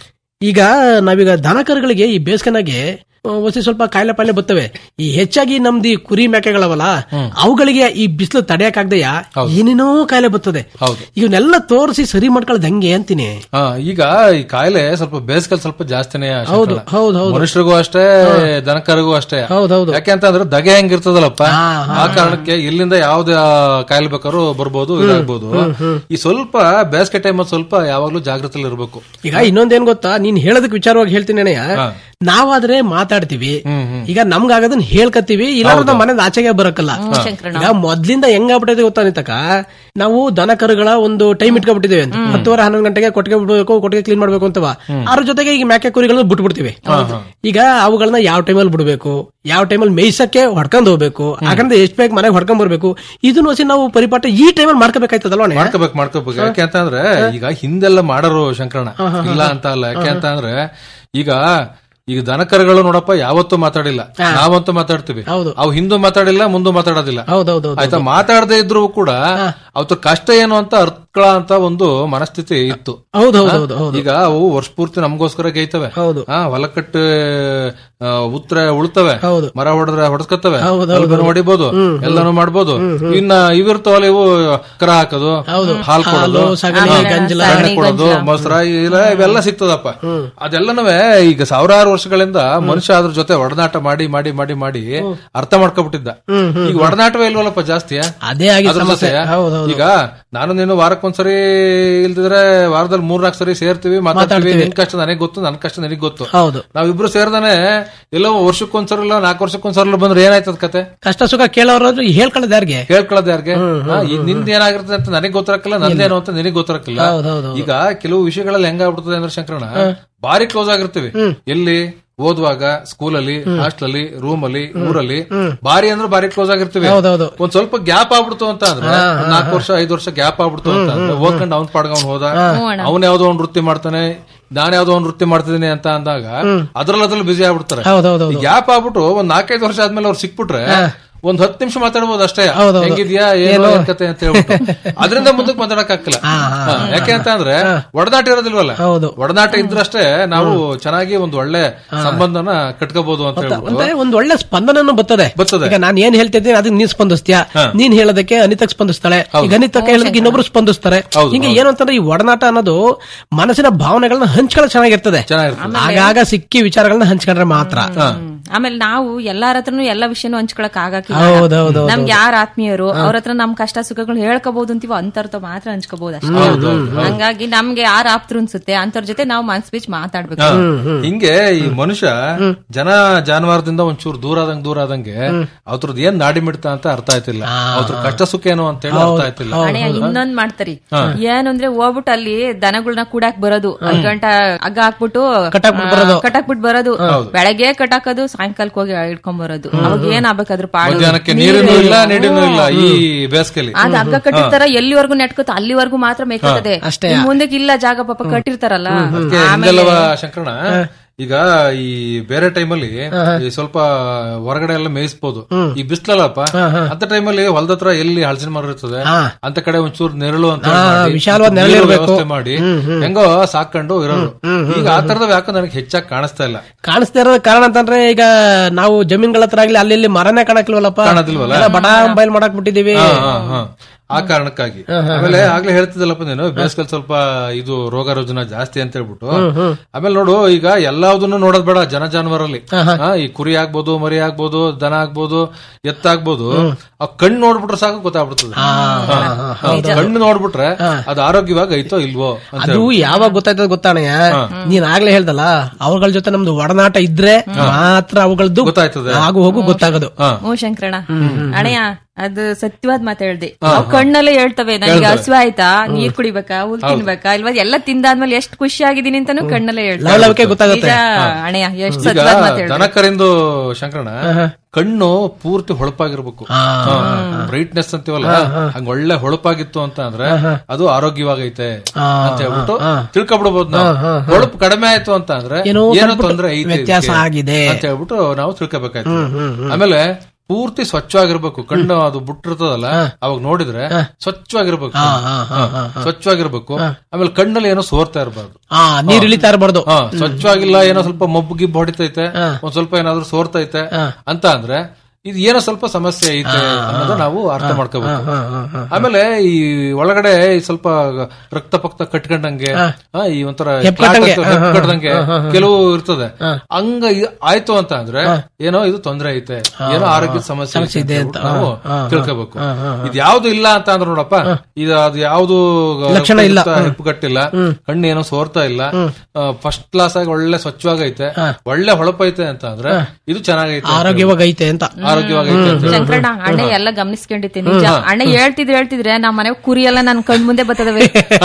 ಈಗ ನಾವೀಗ ದನಕರುಗಳಿಗೆ ಈ ಬೇಸಿಗೆನಾಗೆ ಒಸಿ ಸ್ವಲ್ಪ ಕಾಯಿಲೆ ಪಾಯಿಲೆ ಬರ್ತವೆ ಈ ಹೆಚ್ಚಾಗಿ ನಮ್ದು ಈ ಕುರಿ ಮೇಕೆಗಳವಲ್ಲ ಅವುಗಳಿಗೆ ಈ ಬಿಸಿಲು ತಡೆಯಕ್ಕಾಗ್ದೆಯ ಏನೇನೋ ಕಾಯಿಲೆ ಬರ್ತದೆ ಇವನ್ನೆಲ್ಲ ತೋರಿಸಿ ಸರಿ ಮಾಡ್ಕೊಳ್ಳೋದು ಹೆಂಗೆ ಅಂತೀನಿ ಹಾ, ಈಗ ಈ ಕಾಯಿಲೆ ಸ್ವಲ್ಪ ಬೇಸಿಗೆಲ್ ಸ್ವಲ್ಪ ಜಾಸ್ತಿನೇ ಶಂಕರಣ್ಣ. ಹೌದು, ಹೌದು, ಹೌದು. ಮನುಷ್ಯರಿಗೂ ಅಷ್ಟೇ ದನಕರಿಗೂ ಅಷ್ಟೇ ಯಾಕೆ ಅಂತ ಅಂದ್ರೆ ದಗೆ ಹೆಂಗಿರ್ತದಲ್ಲಪ್ಪ ಆ ಕಾರಣಕ್ಕೆ ಇಲ್ಲಿಂದ ಯಾವ್ದು ಕಾಯಿಲೆ ಬೇಕಾದ್ರೂ ಬರ್ಬೋದು ಇದಾಗ್ಬೋದು ಈ ಸ್ವಲ್ಪ ಬೇಸಿಗೆ ಟೈಮ್ ಸ್ವಲ್ಪ ಯಾವಾಗ್ಲೂ ಜಾಗೃತಿಲಿ ಇರ್ಬೇಕು ಈಗ ಇನ್ನೊಂದೇನ್ ಗೊತ್ತಾ ನೀನ್ ಹೇಳೋದಕ್ಕೆ ವಿಚಾರವಾಗಿ ಹೇಳ್ತೀನಿ ಅಣ್ಣಯ್ಯ ನಾವಾದ್ರೆ ಮಾತಾಡ್ತೀವಿ ಈಗ ನಮ್ಗಾಗದನ್ನ ಹೇಳ್ಕತ್ತೀವಿ ಇಲ್ಲ ನಮ್ಮ ಮನೆ ಆಚೆಗೆ ಬರಕಲ್ಲ ಈಗ ಮೊದ್ಲಿಂದ ಹೆಂಗಾಗ್ಬಿಟ್ಟೈತೆ ಗೊತ್ತಾ ನಿತಕ ನಾವು ದನ ಕರುಗಳ ಒಂದು ಟೈಮ್ ಇಟ್ಕೊಬಿಟ್ಟಿದ್ದೇವೆ ಅಂತ ಹತ್ತುವರೆ ಹನ್ನೊಂದು ಗಂಟೆಗೆ ಕೊಟ್ಟಿಗೆ ಬಿಡ್ಬೇಕು ಕೊಟ್ಟಿಗೆ ಕ್ಲೀನ್ ಮಾಡ್ಬೇಕು ಅಂತವ ಅದ್ರ ಜೊತೆಗೆ ಈಗ ಮೇಕೆ ಕುರಿಗಳನ್ನ ಬಿಟ್ಬಿಡ್ತೀವಿ ಈಗ ಅವುಗಳನ್ನ ಯಾವ ಟೈಮಲ್ಲಿ ಬಿಡ್ಬೇಕು ಯಾವ ಟೈಮಲ್ಲಿ ಮೇಯ್ಸಕ್ಕೆ ಹೊಡ್ಕೊಂಡ್ ಹೋಗ್ಬೇಕು ಯಾಕಂದ್ರೆ ಎಷ್ಟ್ ಬೇಗ ಮನೆಗೆ ಹೊಡ್ಕೊಂಡ್ ಬರ್ಬೇಕು ಇದನ್ನ ವಸಿ ನಾವು ಪರಿಪಾಠ ಈ ಟೈಮಲ್ಲಿ ಮಾಡ್ಕೋಬೇಕಾಯ್ತದಲ್ವ ಅಣ್ಣಯ್ಯ? ಮಾಡ್ಕೋಬೇಕು ಮಾಡ್ಕೋಬೇಕು ಯಾಕೆ ಅಂತ ಅಂದ್ರೆ ಈಗ ಹಿಂದೆಲ್ಲ ಮಾಡರು ಶಂಕರಣ ಇಲ್ಲ ಅಂತ ಅಲ್ಲ ಯಾಕೆ ಅಂತ ಅಂದ್ರೆ ಈಗ ಈಗ ದನಕರುಗಳು ನೋಡಪ್ಪ ಯಾವತ್ತೂ ಮಾತಾಡಿಲ್ಲ ನಾವಂತೂ ಮಾತಾಡ್ತೀವಿ ಅವು ಹಿಂದೂ ಮಾತಾಡಿಲ್ಲ ಮುಂದೂ ಮಾತಾಡೋದಿಲ್ಲ ಹೌದೌದು ಆಯ್ತಾ ಮಾತಾಡದೇ ಇದ್ರು ಕೂಡ ಅವ್ರ ಕಷ್ಟ ಏನು ಅಂತ ಅರ್ತ್ಕೊಳ ಅಂತ ಒಂದು ಮನಸ್ಥಿತಿ ಇತ್ತು ಹೌದು, ಹೌದು, ಹಾ? ಹೌದು, ಹೌದು. ಈಗ ಅವು ವರ್ಷ ಪೂರ್ತಿ ನಮಗೋಸ್ಕರ ಗೈತವೆ ಹೌದು ಹಾ ಹೊಲ ಕಟ್ಟು ಆ, ಉತ್ತರ ಉಳ್ತವೆ ಮರ ಹೊಡೆದ್ರೆ ಹೊಡೆಸ್ಕೊತವೆ ಹೌದು, ಹೊಲಗನ್ನು ಹೊಡಿಬಹುದು ಎಲ್ಲಾನು ಮಾಡ್ಬೋದು ಇನ್ನ ಇವಿರ್ತಾವಲ್ಲ ಇವು ಕರ ಹಾಕೋದು ಹಾಲ್ ಕೊಡೋದು ಹಾಲು, ಸಗಣಿ, ಹಾ, ಗಂಜಲ. ಬೆಣ್ಣೆ ಕೊಡೋದು ಮೊಸರ ಇಲ್ಲ ಇವೆಲ್ಲ ಸಿಗ್ತದಪ್ಪ ಅದೆಲ್ಲನೂ ಈಗ ಸಾವಿರಾರು ವರ್ಷಗಳಿಂದ ಮನುಷ್ಯ ಅದ್ರ ಜೊತೆ ಒಡನಾಟ ಮಾಡಿ ಮಾಡಿ ಮಾಡಿ ಮಾಡಿ ಅರ್ಥ ಮಾಡ್ಕೊಬಿಟ್ಟಿದ್ದ ಈಗ ಒಡನಾಟವೇ ಇಲ್ವಲ್ಲಪ್ಪ ಜಾಸ್ತಿ ಅದೇ ಆಗಿ ಅದ್ರ ಸಮಸ್ಯೆ. ಜೊತೆ ಹೌದು, ಹೌದು. ಈಗ ನಾನು ನೀನು ವಾರಕ್ಕೊಂದ್ಸರಿ ಇಲ್ದಿದ್ರೆ ವಾರದಲ್ಲಿ ಮೂರ್ನಾಲ್ಕು ಸರಿ ಸೇರ್ತೀವಿ ಮಾತಾಡ್ತೀವಿ ಮಾತಾಡ್ತೀವಿ. ನಿನ್ ಕಷ್ಟ ನನಗೆ ಗೊತ್ತು ನನ್ ಕಷ್ಟ ನಿನಗೆ ಗೊತ್ತು ಹೌದು ನಾವಿಬ್ರು ಸೇರ್ದಾನೆ ಎಲ್ಲೋ ವರ್ಷಕ್ಕೊಂದ್ಸರಿ ಇಲ್ಲ ನಾಲ್ಕು ವರ್ಷಕ್ಕೊಂದ್ಸರಿ ಬಂದ್ರೆ ಏನಾಯ್ತದ ಕತೆ ಕಷ್ಟ ಸುಖ ಕೇಳೋರು ಹೇಳ್ಕೊಳ್ಳೋದು ಯಾರಿಗೆ ಹೇಳ್ಕೊಳ್ಳೋದು ಯಾರಿಗೆ ಹಾ, ಈಗ ನಿಂದ ಏನಾಗಿರ್ತದೆ ಅಂತ ನನಗೆ ಗೊತ್ತಿರಕ್ಕಿಲ್ಲ ನಂದೇನು ಅಂತ ನಿನಗೆ ಗೊತ್ತಿರಕ್ಕಿಲ್ಲ ಹೌದು, ಹೌದು, ಹೌದು. ಈಗ ಕೆಲವು ವಿಷಯಗಳಲ್ಲಿ ಹೆಂಗಾಗ್ಬಿಡ್ತದೆ ಅಂದ್ರೆ ಶಂಕರಣ ಭಾರಿ ಕ್ಲೋಸ್ ಆಗಿರ್ತೀವಿ ಎಲ್ಲಿ ಓದುವಾಗ ಸ್ಕೂಲಲ್ಲಿ ಹಾಸ್ಟೆಲ್ ರೂಮ್ ಅಲ್ಲಿ ಊರಲ್ಲಿ ಬಾರಿ ಅಂದ್ರೆ ಬಾರಿ ಕ್ಲೋಸ್ ಆಗಿರ್ತೀವಿ ಹೌದೌದು. ಒಂದ್ ಸ್ವಲ್ಪ ಗ್ಯಾಪ್ ಆಗ್ಬಿಡ್ತು ಅಂತ ಅಂದ್ರೆ ಒಂದ್ ನಾಲ್ಕು ವರ್ಷ ಐದು ವರ್ಷ ಗ್ಯಾಪ್ ಆಗ್ಬಿಡ್ತು ಅಂತ ಅಂದ್ರೆ ಓದ್ಕೊಂಡು ಅವ್ನ್ ಪಾಡ್ಗ ಅವ್ನ್ ಹೋದ ಅವನ್ ಯಾವ್ದೋ ಒಂದ್ ವೃತ್ತಿ ಮಾಡ್ತಾನೆ ನಾನ್ ಯಾವ್ದೋ ಒಂದ್ ವೃತ್ತಿ ಮಾಡ್ತಿದ್ದೀನಿ ಅಂತ ಅಂದಾಗ ಅದ್ರಲ್ಲಿ ಅದ್ರಲ್ಲಿ ಬಿಸಿ ಆಗ್ಬಿಡ್ತಾರೆ ಹೌದೌದು. ಗ್ಯಾಪ್ ಆಗ್ಬಿಟ್ಟು ಒಂದ್ ನಾಲ್ಕೈದು ವರ್ಷ ಆದ್ಮೇಲೆ ಅವ್ರು ಸಿಕ್ಬಿಟ್ರೆ ಒಂದ್ ಹತ್ತು ನಿಮಿಷ ಮಾತಾಡ್ಬೋದು ಅಷ್ಟೇ ಹೌದೌದು. ಹೆಂಗಿದ್ಯಾ ಏನು ಏನ್ ಕತೆ ಅಂತ ಹೇಳ್ಬಿಟ್ಟು ಅದರಿಂದ ಮುಂದಕ್ಕೆ ಮಾತಾಡಕ್ ಆಗ್ತಿಲ್ಲ ಹಾ, ಯಾಕೆ ಅಂತ ಅಂದ್ರೆ ಒಡನಾಟ ಇರೋದಿಲ್ವಲ್ಲ ಹೌದು. ಒಡನಾಟ ಇದ್ರಷ್ಟೇ ನಾವು ಚೆನ್ನಾಗಿ ಒಂದ್ ಒಳ್ಳೆ ಸಂಬಂಧನ ಕಟ್ಕೋಬಹುದು ಅಂತ ಅಂದ್ರೆ ಹೇಳ್ಬಿಟ್ಟು ಒಂದ್ ಒಳ್ಳೆ ಸ್ಪಂದನನು ಬರ್ತದೆ ಬರ್ತದೆ. ಈಗ ನಾನು ಏನ್ ಹೇಳ್ತಿದ್ದೀನಿ ಅದಕ್ಕೆ ನೀನ್ ಸ್ಪಂದಿಸ್ತೀಯ ನೀನ್ ಹೇಳೋದಕ್ಕೆ ಅನಿತಕ್ ಸ್ಪಂದಿಸ್ತಾಳೆ ಈಗ ಅನಿತಕ್ಕೆ ಹೇಳೋದಕ್ಕೆ ಇನ್ನೊಬ್ರು ಸ್ಪಂದಿಸ್ತಾರೆ ಹೌದು, ಹಿಂಗೆ ಏನು ಅಂತಂದ್ರೆ ಈ ಒಡನಾಟ ಅನ್ನೋದು ಮನಸ್ಸಿನ ಭಾವನೆಗಳನ್ನ ಹಂಚ್ಕೊಳ್ಳೋ ಚೆನ್ನಾಗಿರ್ತದೆ ಚೆನ್ನಾಗಿರ್ತದೆ ಆಗಾಗ ಸಿಕ್ಕಿ ವಿಚಾರಗಳನ್ನ ಹಂಚ್ಕೊಂಡ್ರೆ ಮಾತ್ರ ಆಮೇಲೆ ನಾವು ಎಲ್ಲಾರ ಹತ್ರನು ಎಲ್ಲಾ ವಿಷಯನೂ ಹಂಚ್ಕೊಳಕ್ ಆಗಕ್ಕಿಲ್ಲ ಹೌದೌದು, ನಮ್ಗೆ ಯಾರ ಆತ್ಮೀಯರು ಅವ್ರ ಹತ್ರ ನಮ್ ಕಷ್ಟ ಸುಖಗಳು ಹೇಳ್ಕೋಬಹುದು ಅಂತೀವೋ ಅಂತವ್ರ ಮಾತ್ರ ಹಂಚ್ಕೋಬಹುದು ಅಷ್ಟೇ ಹಂಗಾಗಿ ನಮ್ಗೆ ಯಾರ ಆಪ್ತರು ಅನ್ಸುತ್ತೆ ಅಂತವ್ರ ಜೊತೆ ನಾವು ಮನ್ಸ್ ಬೀಚ್ ಮಾತಾಡ್ಬೇಕು ಹಾ. ಹಿಂಗೆ ಈ ಮನುಷ್ಯ ಜನ ಜಾನುವಾರದಿಂದ ಒಂಚೂರು ದೂರ ಆದಂಗ್ ದೂರ ಆದಂಗೆ ಅವ್ರದ್ದು ಏನ್ ನಾಡಿ ಮಿಡ್ತಾ ಅಂತ ಅರ್ಥ ಆಯ್ತಿಲ್ಲ ಅವ್ರ ಕಷ್ಟ ಸುಖ ಏನು ಅಂತ ಹೇಳಿ ಅರ್ಥ ಆಯ್ತಿಲ್ಲ ಅಣೆ ಇನ್ನೊಂದ್ ಮಾಡ್ತಾರಿ ಏನು ಅಂದ್ರೆ ಹೋಗ್ಬಿಟ್ಟು ಅಲ್ಲಿ ದನಗಳನ್ನ ಕೂಡಾಕ್ ಬರೋದು ಐದ್ ಗಂಟೆ ಹಗ್ಗ ಹಾಕ್ಬಿಟ್ಟು ಕಟ್ಟಾಕ್ಬಿಟ್ ಬರೋದು. ಕಟ್ಟಾಕ್ಬಿಟ್ಟು ಬರೋದು ಬೆಳಗ್ಗೆ ಕಟ್ಟಾಕೋದು ಸಾಯಂಕಾಲಕ್ಕೆ ಹೋಗಿ ಇಟ್ಕೊಂಡ್ ಬರೋದು ಅವಾಗ ಏನ್ ಆಗ್ಬೇಕಾದ್ರು ಪಾಡು ಮಧ್ಯಾಹ್ನಕ್ಕೆ ನೀರಿನೂ ಇಲ್ಲ ನೀರಿನೂ ಇಲ್ಲ ಈ ಬೇಸಿಗೆಲಿ ಅದ್ ಹಗ್ಗ ಕಟ್ಟಿರ್ತಾರ ಎಲ್ಲಿವರೆಗೂ ನೆಟ್ಕೋತ ಅಲ್ಲಿವರೆಗೂ ಮಾತ್ರ ಮೇಯ್ಕೋತದೆ ಅಷ್ಟೇ. ಇನ್ ಮುಂದಕ್ಕೆ ಇಲ್ಲ ಜಾಗ ಪಾಪ ಕಟ್ಟಿರ್ತಾರಲ್ಲ ಅದಕ್ಕೆ ಆಮೇಲೆ ಹಿಂದೆಲ್ಲವ ಶಂಕರಣ ಈಗ ಈ ಬೇರೆ ಟೈಮಲ್ಲಿ ಈ ಸ್ವಲ್ಪ ಹೊರಗಡೆ ಎಲ್ಲ ಮೇಯಿಸ್ಬೋದು ಈ ಬಿಸ್ಲಲ್ಲಪ್ಪ ಅಂತ ಟೈಮಲ್ಲಿ ಹೊಲದ ಹತ್ರ ಎಲ್ಲಿ ಹಲಸಿನ ಮರ ಇರ್ತದೆ ಅಂತ ಕಡೆ ಒಂಚೂರು ನೆರಳು ಅಂತ ಹಾ, ಮಾಡಿ, ವಿಶಾಲವಾದ ನೀರು ನೆರಳು ಇರ್ಬೇಕು. ವ್ಯವಸ್ಥೆ ಮಾಡಿ ಹೆಂಗೋ ಸಾಕೊಂಡು ಇರೋದು ಈಗ ಆ ತರದ ಯಾಕೋ ನನಗೆ ಹೆಚ್ಚಾಗಿ ಕಾಣಿಸ್ತಾ ಇಲ್ಲ ಕಾಣಿಸ್ತಾ ಇರೋದ್ ಕಾರಣ ಅಂತಂದ್ರೆ ಈಗ ನಾವು ಜಮೀನ್ಗಳ ಹತ್ರ ಆಗ್ಲಿ ಅಲ್ಲಿ ಇಲ್ಲಿ ಮರನೇ ಕಾಣಕ್ಕಿಲ್ವಲ್ಲಪ್ಪ ಕಾಣೋದಿಲ್ವಲ್ಲ? ಎಲ್ಲ ಬಡ ಬಯಲ್ ಮಾಡಕ್ ಬಿಟ್ಟಿದೀವಿ ಹಾ, ಹಾ, ಹಾ. ಆ ಕಾರಣಕ್ಕಾಗಿ ಆಮೇಲೆ ಆಗ್ಲೇ ಹೇಳ್ತಿದ್ದಲ್ಲಪ್ಪ ನೀನು ಬೇಸಿಗೆಲ್ ಸ್ವಲ್ಪ ಇದು ರೋಗ ರುಜಿನ ಜಾಸ್ತಿ ಅಂತ ಹೇಳ್ಬಿಟ್ಟು ಆಮೇಲೆ ನೋಡು ಈಗ ಎಲ್ಲಾವ್ದನ್ನು ನೋಡೋದ್ ಬೇಡ ಜನ ಜಾನುವಾರಲ್ಲಿ ಹಾ, ಈ ಕುರಿ ಆಗ್ಬೋದು ಮರಿ ಆಗ್ಬೋದು ದನ ಆಗ್ಬೋದು ಎತ್ತಾಗ್ಬೋದು ಆ ಕಣ್ಣು ನೋಡ್ಬಿಟ್ರೆ ಸಾಕು ಗೊತ್ತಾಗ್ಬಿಡ್ತದೆ ಹಾ, ಹಾ, ಕಣ್ಣು ನೋಡ್ಬಿಟ್ರೆ ಅದು ಆರೋಗ್ಯವಾಗಿ ಐತೋ ಇಲ್ವೋ ಅಂತ ಅದು ಯಾವಾಗ ಗೊತ್ತಾಯ್ತದ ಗೊತ್ತಾಣಯ್ಯ ನೀನ್ ಆಗ್ಲೇ ಹೇಳ್ದಲ್ಲ ಅವುಗಳ ಜೊತೆ ನಮ್ದು ಒಡನಾಟ ಇದ್ರೆ ಮಾತ್ರ ಅವುಗಳದ್ದು ಗೊತ್ತಾಯ್ತದೆ. ಆಗು ಹೋಗು ಗೊತ್ತಾಗೋದು ಹಾ. ಹ್ಞೂ ಶಂಕರಣ ಅಣೆಯ ಅದು ಸತ್ಯವಾದ ಮಾತು ಹೇಳ್ದೆ ಹಾ, ನಾವು ಹಾ. ಕಣ್ಣಲ್ಲೇ ಹೇಳ್ತವೆ ನನಗೆ ಹೇಳ್ತವೆ. ಹಸಿವು ಆಯ್ತಾ ನೀರ್ ಕುಡಿಬೇಕಾ ಹುಲ್ ಹೌದು. ತಿನ್ಬೇಕಾ ಇಲ್ವಾ ಎಲ್ಲ ತಿಂದಾದ್ಮೇಲೆ ಎಷ್ಟು ಖುಷಿ ಆಗಿದೀನಿ ಅಂತಾನು ಕಣ್ಣಲ್ಲೇ ಹೇಳ್ತವೆ ಲವಲವಿಕೆ ಗೊತ್ತಾಗುತ್ತೆ. ನಿಜ, ಹಾ. ಅಣ್ಣಯ್ಯ ಎಷ್ಟು ಈಗ ಸತ್ಯವಾದ ಮಾತು ಹೇಳ್ದೆ ದನಕರಿಂದು ಶಂಕರಣ ಕಣ್ಣು ಪೂರ್ತಿ ಹೊಳಪಾಗಿರ್ಬೇಕು ಬ್ರೈಟ್ನೆಸ್ ಅಂತೀವಲ್ಲ ಹಂಗ ಒಳ್ಳೆ ಹೊಳಪಾಗಿತ್ತು ಅಂತ ಅಂದ್ರೆ ಅದು ಆರೋಗ್ಯವಾಗೈತೆ ಅಂತ ಹೇಳ್ಬಿಟ್ಟು ತಿಳ್ಕೊಬಿಡ್ಬೋದು ನಾವು ಹೊಳಪು ಕಡಿಮೆ ಆಯ್ತು ಅಂತ ಅಂದ್ರೆ ಏನೋ ಏನೋ ಸ್ವಲ್ಪ ತೊಂದ್ರೆ ಐತೆ ವ್ಯತ್ಯಾಸ ಇದಕ್ಕೆ ಆಗಿದೆ. ಅಂತ ಹೇಳ್ಬಿಟ್ಟು ನಾವು ತಿಳ್ಕೊಬೇಕಾಯ್ತು ಆಮೇಲೆ ಪೂರ್ತಿ ಸ್ವಚ್ಛವಾಗಿರ್ಬೇಕು ಕಣ್ಣು ಅದು ಬಿಟ್ಟಿರ್ತದಲ್ಲ ಅವಾಗ ನೋಡಿದ್ರೆ ಸ್ವಚ್ಛವಾಗಿರ್ಬೇಕು ಹಾ, ಹಾ, ಹಾ, ಹಾ, ಹಾ. ಸ್ವಚ್ಛವಾಗಿರ್ಬೇಕು ಆಮೇಲೆ ಕಣ್ಣಲ್ಲಿ ಏನೋ ಸೋರ್ತಾ ಇರಬಾರ್ದು ಹಾ ನೀರ್ ಇಳಿತಾ ಇರಬಾರ್ದು ಹಾ ಸ್ವಚ್ಛವಾಗಿಲ್ಲ ಏನೋ ಸ್ವಲ್ಪ ಮಬ್ಬು ಗಿಬ್ಬು ಹೊಡಿತೈತೆ ಒಂದ್ ಸ್ವಲ್ಪ ಏನಾದ್ರು ಸೋರ್ತೈತೆ ಅಂತ ಅಂದ್ರೆ ಇದು ಏನೋ ಸ್ವಲ್ಪ ಸಮಸ್ಯೆ ಐತೆ ಅನ್ನೋದು ನಾವು ಅರ್ಥ ಮಾಡ್ಕೋಬೇಕು ಆಮೇಲೆ ಈ ಒಳಗಡೆ ಈ ಸ್ವಲ್ಪ ರಕ್ತ ಪಕ್ತ ಕಟ್ಕೊಂಡಂಗೆ ಆ, ಈ ಒಂಥರ ಹೆಪ್ಪುಗಟ್ಟಂಗೆ. ಕ್ಲಾಟ್ ಆಯ್ತು, ಹೆಪ್ಪುಗಟ್ಟದಂಗೆ ಹಾ, ಹಾ, ಹಾ. ಕೆಲವು ಇರ್ತದೆ ಹಂಗ ಇ- ಆಯ್ತು ಅಂತ ಅಂದ್ರೆ ಏನೋ ಇದು ತೊಂದ್ರೆ ಐತೆ ಏನೋ ಆರೋಗ್ಯದ ಸಮಸ್ಯೆ ಸಮಸ್ಯೆ ಐತೆ ಇದೆ ಅಂತ ಅಂತ. ನಾವು ಹಾ, ಹಾ, ತಿಳ್ಕೋಬೇಕು ಹಾ, ಹಾ, ಹಾ. ಇದು ಯಾವ್ದು ಇಲ್ಲ ಅಂತ ಅಂದ್ರೆ ನೋಡಪ್ಪ ಇದು ಅದು ಯಾವ್ದು ಲಕ್ಷಣ ಇಲ್ಲ. ರಕ್ತ ಹೆಪ್ಪುಗಟ್ಟಿಲ್ಲ ಕಣ್ಣು ಏನೋ ಸೋರ್ತಾ ಇಲ್ಲ ಫಸ್ಟ್ ಕ್ಲಾಸ್ ಆಗಿ ಒಳ್ಳೆ ಸ್ವಚ್ಛವಾಗೈತೆ ಒಳ್ಳೆ ಹೊಳಪೈತೆ ಅಂತ ಅಂದ್ರೆ ಇದು ಚೆನ್ನಾಗೈತೆ ಆರೋಗ್ಯವಾಗೈತೆ ಅಂತ ಆರೋಗ್ಯವಾಗೈತೆ ಅಂತ ಶಂಕರಣ್ಣ ಅಣ್ಣ ಎಲ್ಲ ಗಮನಿಸ್ಕೊಂಡಿದ್ದೆ ನಿಜ ಅಣ್ಣ ಹೇಳ್ತಿದ್ರೆ ಹೇಳ್ತಿದ್ರೆ ನಮ್ಮ ಮನೆ ಕುರಿ ಎಲ್ಲ ನನ್ ಕಣ್ ಮುಂದೆ ಬರ್ತದವೆ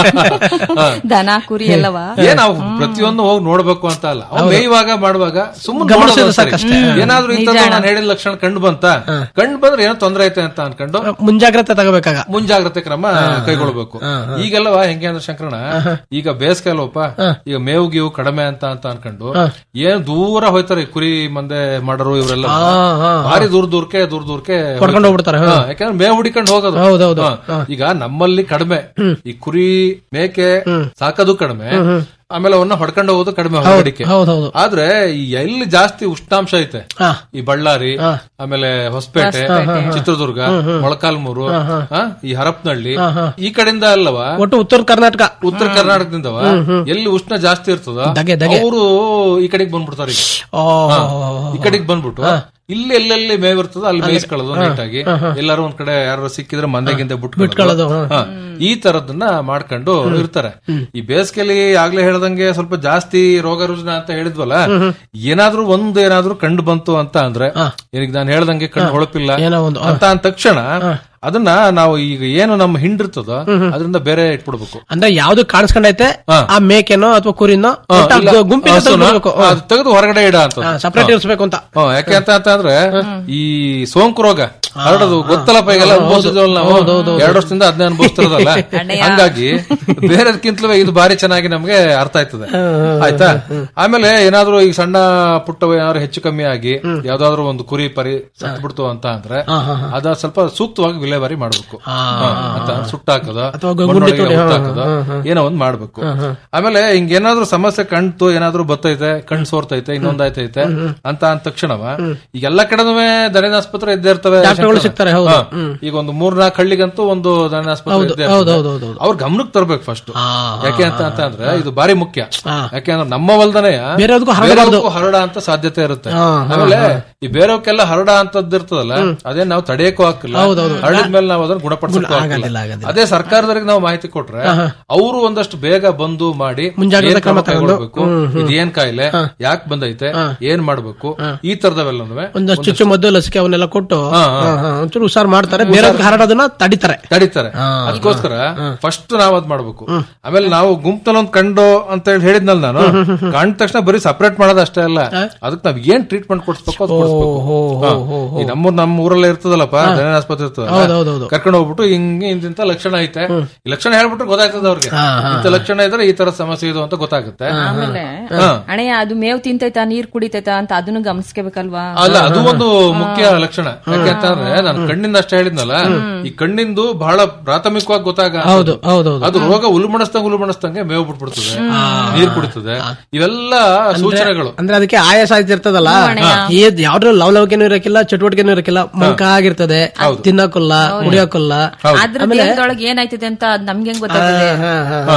ದನ ಕುರಿ ಎಲ್ಲವಾ ಏನ್ ನಾವು ಪ್ರತಿಯೊಂದು ಹೋಗಿ ನೋಡ್ಬೇಕು ಅಂತ ಅಲ್ಲ ಅವ್ ಮೇಯುವಾಗ ಮಾಡುವಾಗ ಸುಮ್ಮನೆ ಗಮನಿಸೋದು ಸಾಕಷ್ಟೇ. ಏನಾದ್ರೂ ಇಂತ ನಿಜ. ನಾನು ಹೇಳಿದ ಲಕ್ಷಣ ಕಂಡು ಬಂತ ಕಂಡು ಬಂದ್ರೆ ಏನೋ ತೊಂದ್ರೆ ಐತೆ ಅಂತ ಅನ್ಕೊಂಡು ಮುಂಜಾಗ್ರತೆ ತಗೋಬೇಕಾಗ ಮುಂಜಾಗ್ರತೆ ಕ್ರಮ ಕೈಗೊಳ್ಬೇಕು ಈಗೆಲ್ಲವ ಹೆಂಗೆ ಅಂದ್ರೆ ಶಂಕರಣ ಈಗ ಬೇಸಿಗೆ ಅಲ್ವಪ್ಪ ಈಗ ಮೇವು ಗೀವು ಕಡಿಮೆ ಅಂತ ಅಂತ ಅನ್ಕೊಂಡು ಏನ್ ದೂರ ಹೋಯ್ತಾರೆ ಈ ಕುರಿ ಮಂದೆ ಮಾಡೋರು ಇವರೆಲ್ಲ ಭಾರಿ ದೂರ ದೂರಕ್ಕೆ ದೂರ ದೂರಕ್ಕೆ ಹೊಡ್ಕೊಂಡು ಹೋಗ್ಬಿಡ್ತಾರೆ, ಹಾ. ಹಾ, ಯಾಕಂದ್ರೆ ಮೇವು ಹುಡಿಕೊಂಡು ಹೋಗೋದು ಹೌದೌದು. ಹಾ. ಈಗ ನಮ್ಮಲ್ಲಿ ಕಡಿಮೆ ಈ ಕುರಿ ಮೇಕೆ ಸಾಕೋದು ಕಡಿಮೆ ಆಮೇಲೆ ಅವನ್ನ ಹೊಡ್ಕೊಂಡು ಹೋಗೋದು ಕಡಿಮೆ ಹೊರಗಡಿಕೆ ಹೌದೌದು. ಆದ್ರೆ ಈ ಎಲ್ಲಿ ಜಾಸ್ತಿ ಉಷ್ಣಾಂಶ ಐತೆ ಹಾ. ಈ ಬಳ್ಳಾರಿ ಆಮೇಲೆ ಹೊಸಪೇಟೆ ಚಿತ್ರದುರ್ಗ ಮೊಳಕಾಲ್ಮೂರು ಆ, ಈ ಹರಪನಹಳ್ಳಿ ಈ ಕಡೆಯಿಂದ ಅಲ್ಲವ ಒಟ್ಟು ಉತ್ತರ ಕರ್ನಾಟಕ ಉತ್ತರ ಕರ್ನಾಟಕದಿಂದವ ಎಲ್ಲಿ ಉಷ್ಣ ಜಾಸ್ತಿ ಇರ್ತದ ದಗೆ, ದಗೆ. ಅವರು ಈ ಕಡೆಗೆ ಬಂದ್ಬಿಡ್ತಾರೆ ಈಗ ಓ, ಹಾ. ಈ ಕಡೆಗೆ ಬಂದ್ಬಿಟ್ಟು ಇಲ್ಲಿ ಎಲ್ಲೆಲ್ಲಿ ಮೇವ್ ಇರ್ತದ ಅಲ್ಲಿ ಮೇಯಿಸ್ಕೊಳ್ಳೋದು ನೀಟಾಗಿ ಎಲ್ಲಾರು ಒಂದ್ ಕಡೆ ಯಾರು ಸಿಕ್ಕಿದ್ರೆ ಮಂದೆಗಿಂದ ಬಿಟ್ಕೊಳ್ಳೋದು, ಬಿಟ್ಕೊಳ್ಳೋದು ಹಾ. ಹಾ. ಈ ತರದನ್ನ ಮಾಡ್ಕೊಂಡು ಇರ್ತಾರೆ ಈ ಬೇಸಿಗೆಲಿ ಆಗ್ಲೇ ಹೇಳ್ದಂಗೆ ಸ್ವಲ್ಪ ಜಾಸ್ತಿ ರೋಗ ರುಜಿನ ಅಂತ ಹೇಳಿದ್ವಲ್ಲ ಏನಾದ್ರೂ ಒಂದ್ ಏನಾದ್ರೂ ಕಂಡು ಬಂತು ಅಂತ ಅಂದ್ರೆ ಈಗ ನಾನು ಹೇಳ್ದಂಗೆ ಕಣ್ಣು ಹೊಳಪಿಲ್ಲ ಏನೋ ಒಂದು, ಅಂತ ಅಂದ ತಕ್ಷಣ ಅದನ್ನ ನಾವು ಈಗ ಏನು ನಮ್ಮ ಹಿಂಡಿರ್ತದೋ ಅದರಿಂದ ಬೇರೆ ಇಟ್ಬಿಡ್ಬೇಕು ಅಂದ್ರೆ ಯಾವ್ದು ಕಾಣಿಸ್ಕೊಂಡೈತೆ ಹಾ. ಆ ಮೇಕೆನೋ ಅಥವಾ ಕುರಿನೋ ಹಾ, ಒಟ್ಟು ಇಲ್ಲ, ಅದು ಗುಂಪಿನ ಹಸುನ ತೆಗ್ದ್ಬಿಡ್ಬೇಕು. ಹಾ. ಅದು ತೆಗೆದು ಹೊರಗಡೆ ಇಡ ಅಂತ ಸಪರೇಟ್ ಇರಿಸ್ಬೇಕು ಅಂತ ಹ್ಮ್, ಯಾಕೆ ಅಂತ ಅಂತ ಅಂದ್ರೆ ಈ ಸೋಂಕು ರೋಗ ಹರಡೋದು ಗೊತ್ತಲ್ಲಪ್ಪ ಈಗೆಲ್ಲ ಅನುಭವಿಸಿದ್ವಲ್ಲ ನಾವು ಎರಡು ವರ್ಷದಿಂದ ಅದನ್ನೇ ಅನುಭವಿಸ್ತಿರೋದಲ್ಲ ಅಣ್ಣಯ್ಯ. ಹಂಗಾಗಿ ಬೇರೆದಕ್ಕಿಂತಲೂ ಇದು ಬಾರಿ ಚೆನ್ನಾಗಿ ನಮ್ಗೆ ಅರ್ಥ ಆಯ್ತದೆ ಆಯ್ತಾ ಆಮೇಲೆ ಏನಾದ್ರೂ ಈಗ ಸಣ್ಣ ಪುಟ್ಟ ಏನಾದ್ರು ಹೆಚ್ಚು ಕಮ್ಮಿ ಆಗಿ ಯಾವ್ದಾದ್ರು ಒಂದು ಕುರಿ ಪರಿ ಸತ್ತು ಬಿಡ್ತು ಅಂತ ಅಂದ್ರೆ ಅದ ಸ್ವಲ್ಪ ಸೂಕ್ತವಾಗಿ ವಿಲೇವಾರಿ ಮಾಡ್ಬೇಕು ಹಾ, ಅಂತ ಸುಟ್ಟಾಕದ ಅಥವಾ ಗುಂಡಿ ತುಡಿ, ಹಾ, ಹಾಕದ ಏನೋ ಒಂದ್ ಮಾಡ್ಬೇಕು ಆಮೇಲೆ ಹಿಂಗ ಏನಾದ್ರು ಸಮಸ್ಯೆ ಕಣ್ತು ಏನಾದ್ರು ಬತ್ತೈತೆ ಕಣ್ ಸೋರ್ತೈತೆ ಇನ್ನೊಂದಾಯ್ತೈತೆ ಅಂತ ಅಂದ ತಕ್ಷಣವ ಈಗ ಎಲ್ಲಾ ಕಡೆನೂ ದನಿನ ಆಸ್ಪತ್ರೆ ಇದ್ದೇ ಇರ್ತವೆ ಡಾಕ್ಟರ್ಗಳು ಶಂಕರ. ಸಿಗ್ತಾರೆ, ಹೌದು. ಹಾ. ಹ್ಮ್. ಈಗ ಒಂದು ಮೂರ್ನಾಲ್ಕು ಹಳ್ಳಿಗಂತೂ ಒಂದು ದನಿನ ಆಸ್ಪತ್ರೆ ಹೌದು, ಇದ್ದೇ ಹೌದು, ಇರ್ತದೆ. ಹೌದು, ಹೌದು, ಹೌದು. ಅವ್ರ ಗಮನಕ್ಕೆ ತರ್ಬೇಕು ಫಸ್ಟ್ ಯಾಕೆ ಅಂತ ಅಂತ ಅಂದ್ರೆ ಇದು ಬಾರಿ ಮುಖ್ಯ ಹಾ. ಯಾಕೆ ಅಂದ್ರೆ ನಮ್ಮ ಹೊಲ್ದನೆ ಬೇರೆಯವ್ರಿಗೂ ಹರಡಬಾರ್ದು. ಹರಡ ಅಂತ ಸಾಧ್ಯತೆ ಇರುತ್ತೆ ಹಾ, ಹಾ, ಆಮೇಲೆ ಈ ಬೇರೆಯವಕ್ಕೆಲ್ಲ ಹರಡ ಅಂತದ್ದು ಇರ್ತದಲ್ಲ ಅದೇ ನಾವು ತಡೆಯಕ್ಕೂ ಹಾಕಿಲ್ಲ ಹೌದೌದು. ಹರಡಿದ್ಮೇಲೆ ನಾವು ಅದನ್ನ ಗುಣಪಡಿಸಕ್ಕೂ ಆಗೋದಿಲ್ಲ, ಹಾಕಿಲ್ಲ ಆಗೋದಿಲ್ಲ. ಅದೇ ಸರ್ಕಾರದವರಿಗೆ ನಾವು ಮಾಹಿತಿ ಕೊಟ್ರೆ ಅವರು ಒಂದಷ್ಟು ಬೇಗ ಬಂದು ಮಾಡಿ ಮುಂಜಾಗ್ರತಾ ಏನ್ ಕ್ರಮ ಕ್ರಮ ತಗೊಂಡು, ಕೈಗೊಳ್ಬೇಕು ಇದೇನ್ ಕಾಯಿಲೆ ಯಾಕೆ ಬಂದೈತೆ ಏನ್ ಮಾಡ್ಬೇಕು ಈ ತರದವೆಲ್ಲನೂ ಒಂದಷ್ಟು ಚುಚ್ಚು ಮದ್ದು ಲಸಿಕೆ ಅವನ್ನೆಲ್ಲ ಕೊಟ್ಟು ಹಾ, ಹಾ. ಹಾ, ಹಾ, ಒಂಚೂರು ಹುಷಾರ್ ಮಾಡ್ತಾರೆ ಬೇರೆ ಹರಡೋದನ್ನ ತಡಿತಾರೆ ತಡಿತಾರೆ ಅದಕ್ಕೋಸ್ಕರ ಫಸ್ಟ್ ನಾವ್ ಅದ್ ಮಾಡ್ಬೇಕು ಆಮೇಲೆ ನಾವು ಗುಂಪಲ್ಲಿ ಒಂದ್ ಕಂಡು ಅಂತ ಹೇಳಿ ಹೇಳಿದ್ನಲ್ಲ ನಾನು ಕಂಡ ತಕ್ಷಣ ಬರೀ ಸಪರೇಟ್ ಮಾಡೋದು ಅಷ್ಟೇ ಅಲ್ಲ ಅದಕ್ಕೆ ನಾವ್ ಏನ್ ಟ್ರೀಟ್ಮೆಂಟ್ ಕೊಡ್ಸ್ಬೇಕು ಅದು ಕೊಡ್ಸ್ಬೇಕು ಹೋ, ಹಾ. ಹೋ, ಹೋ. ಈ ನಮ್ಮ ನಮ್ಮ ಊರಲ್ಲೇ ಇರ್ತದಲ್ಲಪ್ಪ ದನ ಆಸ್ಪತ್ರೆ ಹೌದು, ಹೌದು, ಹೌದು. ಇರ್ತದಲ್ಲ ಕರ್ಕೊಂಡು ಹೋಗ್ಬಿಟ್ಟು ಹಿಂಗೆ ಇಂತಿಂತ ಲಕ್ಷಣ ಐತೆ ಈ ಲಕ್ಷಣ ಹೇಳ್ಬಿಟ್ರೆ ಗೊತ್ತಾಗ್ತದೆ ಅವ್ರಿಗೆ ಹಾ, ಹಾ, ಇಂಥ ಲಕ್ಷಣ ಇದ್ರೆ ಈ ತರ ಸಮಸ್ಯೆ ಇದು ಅಂತ ಗೊತ್ತಾಗುತ್ತೆ ಆಮೇಲೆ ಹಾ. ಅಣ್ಣಯ್ಯ ಅದು ಮೇವ್ ತಿಂತೈತಾ ನೀರ್ ಕುಡಿತೈತಾ ಅಂತ ಅದನ್ನು ಗಮನಿಸ್ಕೋಬೇಕಲ್ವಾ ಅಲ್ಲ ಅದು ಒಂದು ಮುಖ್ಯ ಲಕ್ಷಣ ಯಾಕೆಂತಂದ್ರೆ ನಾನು ಕಣ್ಣಿಂದ ಅಷ್ಟೇ ಹೇಳಿದ್ನಲ್ಲ ಈ ಕಣ್ಣಿಂದು ಬಹಳ ಪ್ರಾಥಮಿಕವಾಗಿ ಗೊತ್ತಾಗ ಹೌದು ಹೌದೌದು ಅದು ರೋಗ ಉಲ್ಮಣಿಸ್ದಂಗ ಉಲ್ಮಣಿಸ್ದಂಗೆ ಮೇವು ಬಿಟ್ಬಿಡ್ತದೆ ನೀರ್ ಕುಡಿತದೆ ಇವೆಲ್ಲ ಸೂಚನೆಗಳು ಅಂದ್ರೆ ಅದಕ್ಕೆ ಆಯಾಸ ಆಯ್ತಿರ್ತದಲ್ಲ ಏದ್ ಯಾವ್ದ್ರ ಲವಲವಿಕೆನೂ ಇರಕ್ಕಿಲ್ಲ ಚಟುವಟಿಕೆನೂ ಇರಕ್ಕಿಲ್ಲ ಮಂಕ ಆಗಿರ್ತದೆ ತಿನ್ನಕ್ಕೊಲ್ಲ ಕುಡಿಯೋಕ್ಕೊಲ್ಲ ಅದ್ರ ದೇಹದೊಳಗೆ ಏನಾಯ್ತದೆ ಅಂತ ಅದ್ ನಮ್ಗೆ ಹೆಂಗ್ ಗೊತ್ತಾಗ್ತದೆ ಹಾ, ಹಾ, ಹಾ.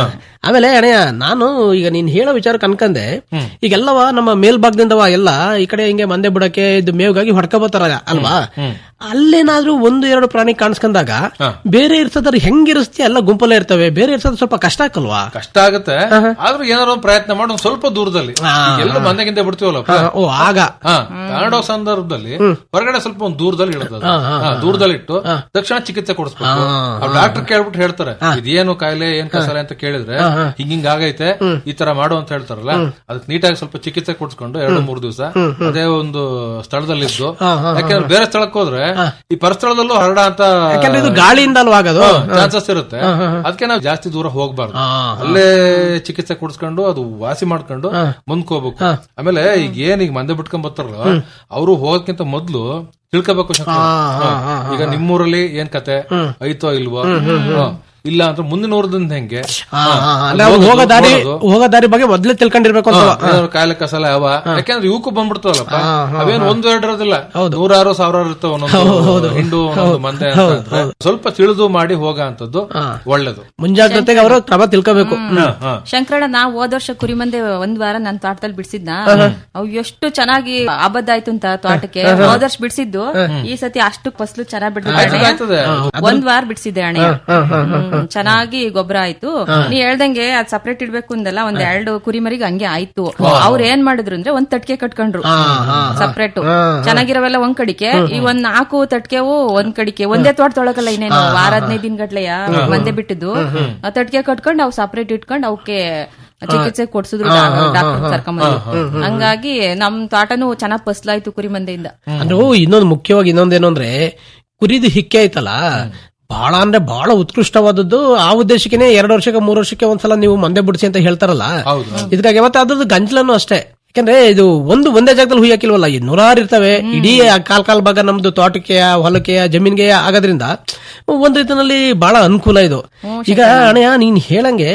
ಆಮೇಲೆ ಅಣ್ಣಯ್ಯ ನಾನು ಈಗ ನೀನ್ ಹೇಳೋ ವಿಚಾರ ಕನ್ಕಂದೆ ಈಗೆಲ್ಲವ ನಮ್ಮ ಮೇಲ್ಭಾಗದಿಂದವ ಎಲ್ಲ ಈ ಕಡೆ ಹಿಂಗೆ ಮಂದೆ ಬಿಡಕ್ಕೆ ಇದು ಮೇವ್ಗಾಗಿ ಹೊಡ್ಕೋಬೋತಾರ ಅಲ್ವಾ ಅಲ್ಲೇನಾದ್ರೂ ಒಂದು ಎರಡು ಪ್ರಾಣಿ ಕಾಣಿಸ್ಕೊಂಡಾಗ ಬೇರೆ ಇರ್ತದ್ರ ಹೆಂಗಿರಿಸ್ತಿ ಎಲ್ಲ ಗುಂಪಲ್ಲೇ ಇರ್ತವೆ ಬೇರೆ ಇರ್ತದ ಸ್ವಲ್ಪ ಕಷ್ಟ ಆಕಲ್ವಾ ಕಷ್ಟ ಆಗುತ್ತೆ ಆದ್ರೂ ಏನಾದ್ರು ಒಂದು ಪ್ರಯತ್ನ ಮಾಡಿ ಒಂದ್ ಸ್ವಲ್ಪ ದೂರದಲ್ಲಿ ಎಲ್ಲ ಮಂದಗಿಂದ ಬಿಡ್ತೀವಲ್ಲ ಓ ಆಗ ಕಾಣೋ ಸಂದರ್ಭದಲ್ಲಿ ಹೊರಗಡೆ ಸ್ವಲ್ಪ ಒಂದು ದೂರದಲ್ಲಿ ಇಡೋದು ಅದು. ಹಾ, ಹಾ, ಹಾ, ದೂರದಲ್ಲಿ ಇಟ್ಟು ತಕ್ಷಣ ಚಿಕಿತ್ಸೆ ಕೊಡಿಸ್ಬೇಕು ಡಾಕ್ಟರ್ ಕೇಳ್ಬಿಟ್ಟು ಹೇಳ್ತಾರೆ ಇದೇನು ಕಾಯಿಲೆ ಏನ್ ಕಸಲೆ ಅಂತ ಕೇಳಿದ್ರೆ ಹಿಂಗ್ ಹಿಂಗ್ ಆಗೈತೆ ಈ ತರ ಮಾಡು ಅಂತ ಹೇಳ್ತಾರಲ್ಲ ಅದಕ್ಕೆ ನೀಟಾಗಿ ಸ್ವಲ್ಪ ಚಿಕಿತ್ಸೆ ಕೊಡ್ಸ್ಕೊಂಡು ಎರಡು ಮೂರು ದಿವಸ ಅದೇ ಒಂದು ಸ್ಥಳದಲ್ಲಿದ್ದು ಯಾಕಂದ್ರೆ ಬೇರೆ ಸ್ಥಳಕ್ಕೆ ಹೋದ್ರೆ ಈ ಪರಸ್ಥಳದಲ್ಲೂ ಹರಡ ಅಂತ ಯಾಕಂದ್ರೆ ಇದು ಗಾಳಿಯಿಂದ ಅಲ್ವಾ ಆಗೋದು ಚಾನ್ಸಸ್ ಇರುತ್ತೆ ಅದಕ್ಕೆ ನಾವು ಜಾಸ್ತಿ ದೂರ ಹೋಗ್ಬಾರ್ದು ಅಲ್ಲೇ ಚಿಕಿತ್ಸೆ ಕೊಡಿಸ್ಕೊಂಡು ಅದು ವಾಸಿ ಮಾಡ್ಕೊಂಡು ಮುಂದಕ್ಕೆ ಹೋಗ್ಬೇಕು ಆಮೇಲೆ ಈಗ ಏನ್ ಈಗ ಮಂದೆ ಬಿಟ್ಕೊಂಡ್ ಬರ್ತಾರಲ್ಲ ಅವರು ಹೋಗಕ್ಕಿಂತ ಮೊದ್ಲು ತಿಳ್ಕೋಬೇಕು ಶಂಕರ. ಹಾ. ಈಗ ನಿಮ್ಮೂರಲ್ಲಿ ಏನ್ ಕತೆ ಐತೋ ಇಲ್ವೋ ಹಾ. ಇಲ್ಲ ಅಂದ್ರೆ ಮುಂದಿನ ಊರದಿಂದ ಹೆಂಗೆ ಹಾ, ಹಾ, ಹಾ. ಅದ್ ಅಂದ್ರೆ ಅವ್ರು ಹೋಗೋದು, ಹೋಗೋ ದಾರಿ ನೋಡೋದು. ಹೋಗೋ ದಾರಿ ಬಗ್ಗೆ ಮೊದ್ಲೇ ತಿಳ್ಕೊಂಡಿರ್ಬೇಕು ಅಂತ ಹಾ, ಏನಾದ್ರು ಕಾಯಿಲೆ ಕಸಲ ಯಾವ ಯಾಕಂದ್ರೆ ಇವಕ್ಕೂ ಬಂದ್ಬಿಡ್ತಾವಲ್ಲಪ್ಪ ಅವೇನು ಒಂದು ಎರಡು ಇರೋದಿಲ್ಲ ನೂರಾರು ಸಾವಿರಾರು ಇರ್ತಾವ ಒಂದೊಂದು ಹಿಂಡು ಒಂದೊಂದು ಮಂದೆ ಅಂತ ಅಂದ್ರೆ ಸ್ವಲ್ಪ ತಿಳಿದು ಮಾಡಿ ಹೋಗ ಅಂತದ್ದು ಒಳ್ಳೇದು ಮುಂಜಾಗ್ರತೆಗೆ ಅವರು ಕ್ರಮ ತಿಳ್ಕೋಬೇಕು ಶಂಕರಣ್ಣ ನಾ ಹೋದ ವರ್ಷ ಕುರಿ ಮಂದೆ ಒಂದ್ ವಾರ ನನ್ ತೋಟದಲ್ಲಿ ಬಿಡ್ಸಿದ್ನ ಅವ್ ಎಷ್ಟು ಚೆನ್ನಾಗಿ ಆಬದ್ಧ ಆಯ್ತು ಅಂತ ತೋಟಕ್ಕೆ ಹೋದ ವರ್ಷ ಬಿಡ್ಸಿದ್ದು ಈ ಸತಿ ಅಷ್ಟು ಫಸ್ಲು ಚೆನ್ನಾಗ್ ಆಯ್ತದೆ, ಆಯ್ತದೆ. ಬಿಡ್ತಿದ್ದೆ ಒಂದ್ ವಾರ ಬಿಡ್ಸಿದ್ದೆ ಅಣ್ಣ ಹ್ಮ್, ಚೆನ್ನಾಗಿ ಗೊಬ್ಬರ ಆಯ್ತು ನೀ ಹೇಳ್ದಂಗೆ ಅದ್ ಸಪರೇಟ್ ಇಡ್ಬೇಕು ಅಂದಲ್ಲ ಒಂದ್ ಎರಡು ಕುರಿ ಮರಿಗೆ ಹಂಗೆ ಆಯ್ತು ಅವ್ರ ಏನ್ ಮಾಡಿದ್ರು ಅಂದ್ರೆ ಒಂದ್ ತಟ್ಕೆ ಕಟ್ಕೊಂಡ್ರು ಸಪರೇಟ್ ಚೆನ್ನಾಗಿರವೆಲ್ಲ ಒಂದ್ ಕಡಿಕೆ ಈ ಒಂದ್ ನಾಲ್ಕು ತಟ್ಕೆವು ಒಂದ್ ಕಡಿಕೆ ಒಂದೇ ತೋಟ ತೊಳಕಲ್ಲ ಇನ್ನೇನು ವಾರ ಹದಿನೈದು ದಿನ ಗಟ್ಲೆಯ ಮಂದೆ ಬಿಟ್ಟಿದ್ದು ಆ ತಟ್ಕೆ ಕಟ್ಕೊಂಡ್ ಅವ್ ಸಪರೇಟ್ ಇಟ್ಕೊಂಡ್ ಅವಕ್ಕೆ ಚಿಕಿತ್ಸೆ ಕೊಡ್ಸಿದ್ರು ಡಾಕ್ಟರ್ ಕರ್ಕೊಂಬಂದು ಹಂಗಾಗಿ ನಮ್ ತೋಟನು ಚೆನ್ನಾಗ್ ಫಸ್ಲಾಯ್ತು ಕುರಿ ಮಂದೆಯಿಂದ ಅಂದ್ರೆ ಇನ್ನೊಂದು ಮುಖ್ಯವಾಗಿ ಇನ್ನೊಂದೇನು ಅಂದ್ರೆ ಕುರಿದು ಹಿಕ್ಕೆ ಐತಲ್ಲ ಬಹಳ ಅಂದ್ರೆ ಬಹಳ ಉತ್ಕೃಷ್ಟವಾದದ್ದು ಆ ಉದ್ದೇಶಕ್ಕೆ ಎರಡು ವರ್ಷಕ್ಕೆ ಮೂರು ವರ್ಷಕ್ಕೆ ಒಂದ್ಸಲ ನೀವು ಮಂದೆ ಬಿಡಿಸಿ ಅಂತ ಹೇಳ್ತಾರಲ್ಲ ಇದ್ರಾಗೆ ಮತ್ತೆ ಅದ್ರದ್ದು ಗಂಜಲನ್ನು ಅಷ್ಟೇ ಯಾಕಂದ್ರೆ ಇದು ಒಂದು ಒಂದೇ ಜಾಗದಲ್ಲಿ ಹುಯ್ಯಾಕಿಲ್ವಲ್ಲ ಈ ನೂರಾರು ಇರ್ತವೆ ಇಡೀ ಆ ಕಾಲ್ ಕಾಲ್ ಭಾಗ ನಮ್ದು ತೋಟಕ್ಕೆ ಹೊಲಕ್ಕೆ ಜಮೀನ್ಗೆ ಆಗೋದ್ರಿಂದ ಒಂದ್ ರೀತಿನಲ್ಲಿ ಬಹಳ ಅನುಕೂಲ ಇದು ಈಗ ಅಣೆಯ ನೀನ್ ಹೇಳಂಗೆ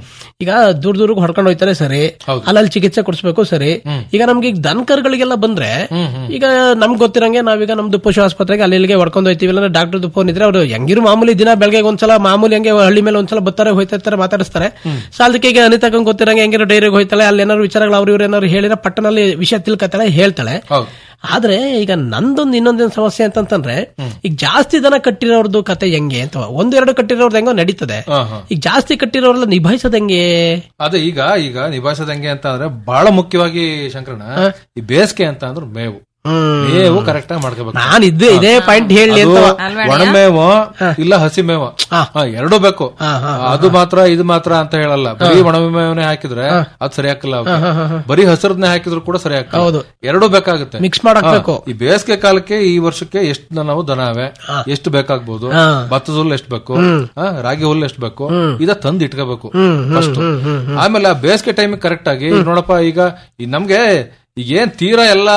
ಈಗ ದೂರ ದೂರಕ್ಕೆ ಹೊಡ್ಕೊಂಡು ಹೋಯ್ತಾರೆ ಸರಿ ಅಲ್ಲಲ್ಲಿ ಚಿಕಿತ್ಸೆ ಕೊಡಿಸ್ಬೇಕು ಸರಿ ಈಗ ನಮ್ಗೆ ಈಗ ದನಕರುಗಳಿಗೆಲ್ಲ ಬಂದ್ರೆ ಈಗ ನಮ್ಗೆ ಗೊತ್ತಿರಂಗೆ ನಾವೀಗ ನಮ್ದು ಪಶು ಆಸ್ಪತ್ರೆಗೆ ಅಲ್ಲಿ ಇಲ್ಲಿಗೆ ಹೊಡ್ಕೊಂಡು ಹೋಯ್ತೀವಿ ಇಲ್ಲ ಡಾಕ್ಟರ್ದು ಫೋನ್ ಇದ್ರೆ ಅವ್ರು ಹೆಂಗಿರು ಮಾಮೂಲಿ ದಿನ ಬೆಳಗ್ಗೆ ಒಂದ್ಸಲ ಮಾಮೂಲಿ ಹಂಗೆ ಹಳ್ಳಿ ಮೇಲೆ ಒಂದ್ಸಲ ಬರ್ತಾರೆ ಹೋಯ್ತಾ ಇರ್ತಾರೆ ಮಾತಾಡಿಸ್ತಾರೆ ಸಾಲದಕ್ಕೆ ಈಗ ಅನಿತಕ್ಕಂಗೆ ಗೊತ್ತಿರಂಗೆ ಹೆಂಗಿರೋ ಡೈರಿಗೆ ಹೋಯ್ತಾಳೆ ಅಲ್ಲಿ ಏನಾದ್ರು ವಿಚಾರಗಳು ಅವ್ರು ಇವ್ರು ಏನಾದ್ರು ಹೇಳಿದ್ರೆ ಪಟ್ಟನಲ್ಲಿ ವಿಷಯ ತಿಳ್ಕೊತಾಳೆ ಹೇಳ್ತಾಳೆ ಆದ್ರೆ ಈಗ ನಂದೊಂದು ಇನ್ನೊಂದೇನು ಸಮಸ್ಯೆ ಅಂತಂತಂದ್ರೆ ಈಗ ಜಾಸ್ತಿ ದನ ಕಟ್ಟಿರೋರ್ದು ಕತೆ ಹೆಂಗೆ ಅಂತ ಒಂದು ಎರಡು ಕಟ್ಟಿರೋರ್ದು ಹೆಂಗೋ ನಡೀತದೆ ಈಗ ಜಾಸ್ತಿ ಕಟ್ಟಿರೋರೆಲ್ಲ ನಿಭಾಯಿಸೋದ್ ಹೆಂಗೆ ಅದೇ ಈಗ ಈಗ ನಿಭಾಯಿಸೋದ್ ಹೆಂಗೆ ಅಂತ ಅಂದ್ರೆ ಬಹಳ ಮುಖ್ಯವಾಗಿ ಶಂಕರಣ್ಣ ಈ ಬೇಸಿಗೆ ಅಂತ ಅಂದ್ರೆ ಮೇವು ಮೇವು ಕರೆಕ್ಟ್ ಆಗಿ ಮಾಡ್ಕೋಬೇಕು ನಾನ್ ಇದ್ದೆ ಇದೇ ಪಾಯಿಂಟ್ ಹೇಳಿ ಅದು ಅಂತ ಒಣಮೇವು ಇಲ್ಲ ಹಸಿ ಮೇವು ಎರಡು ಬೇಕು ಅದು ಮಾತ್ರ ಇದು ಮಾತ್ರ ಅಂತ ಹೇಳಲ್ಲ ಬರೀ ಒಣಮೇವನೇ ಹಾಕಿದ್ರೆ ಅದು ಸರಿ ಹಾಕಲ್ಲ ಅವ್ಕೆ. ಬರೀ ಹಸಿರದ್ನೇ ಹಾಕಿದ್ರು ಕೂಡ ಸರಿ ಹಾಕಲ್ಲ ಎರಡು ಬೇಕಾಗುತ್ತೆ ಮಿಕ್ಸ್ ಮಾಡಾಕ್ಬೇಕು. ಹಾ. ಈ ಬೇಸಿಗೆ ಕಾಲಕ್ಕೆ ಈ ವರ್ಷಕ್ಕೆ ಎಷ್ಟು ನಾವು ದನ ಅವೆ ಎಷ್ಟು ಬೇಕಾಗ್ಬೋದು ಭತ್ತದ ಹುಲ್ಲು ಎಷ್ಟು ಬೇಕು ಹಾ, ರಾಗಿ ಹುಲ್ಲು ಎಷ್ಟು ಬೇಕು ಇದ ತಂದು ಇಟ್ಕೋಬೇಕು ಫಸ್ಟ್ ಆಮೇಲೆ ಆ ಬೇಸಿಗೆ ಟೈಮ್ ಕರೆಕ್ಟ್ ಆಗಿ ಈಗ ನೋಡಪ್ಪ ಈಗ ಈ ನಮ್ಗೆ ಈಗ ಏನ್ ತೀರಾ ಎಲ್ಲಾ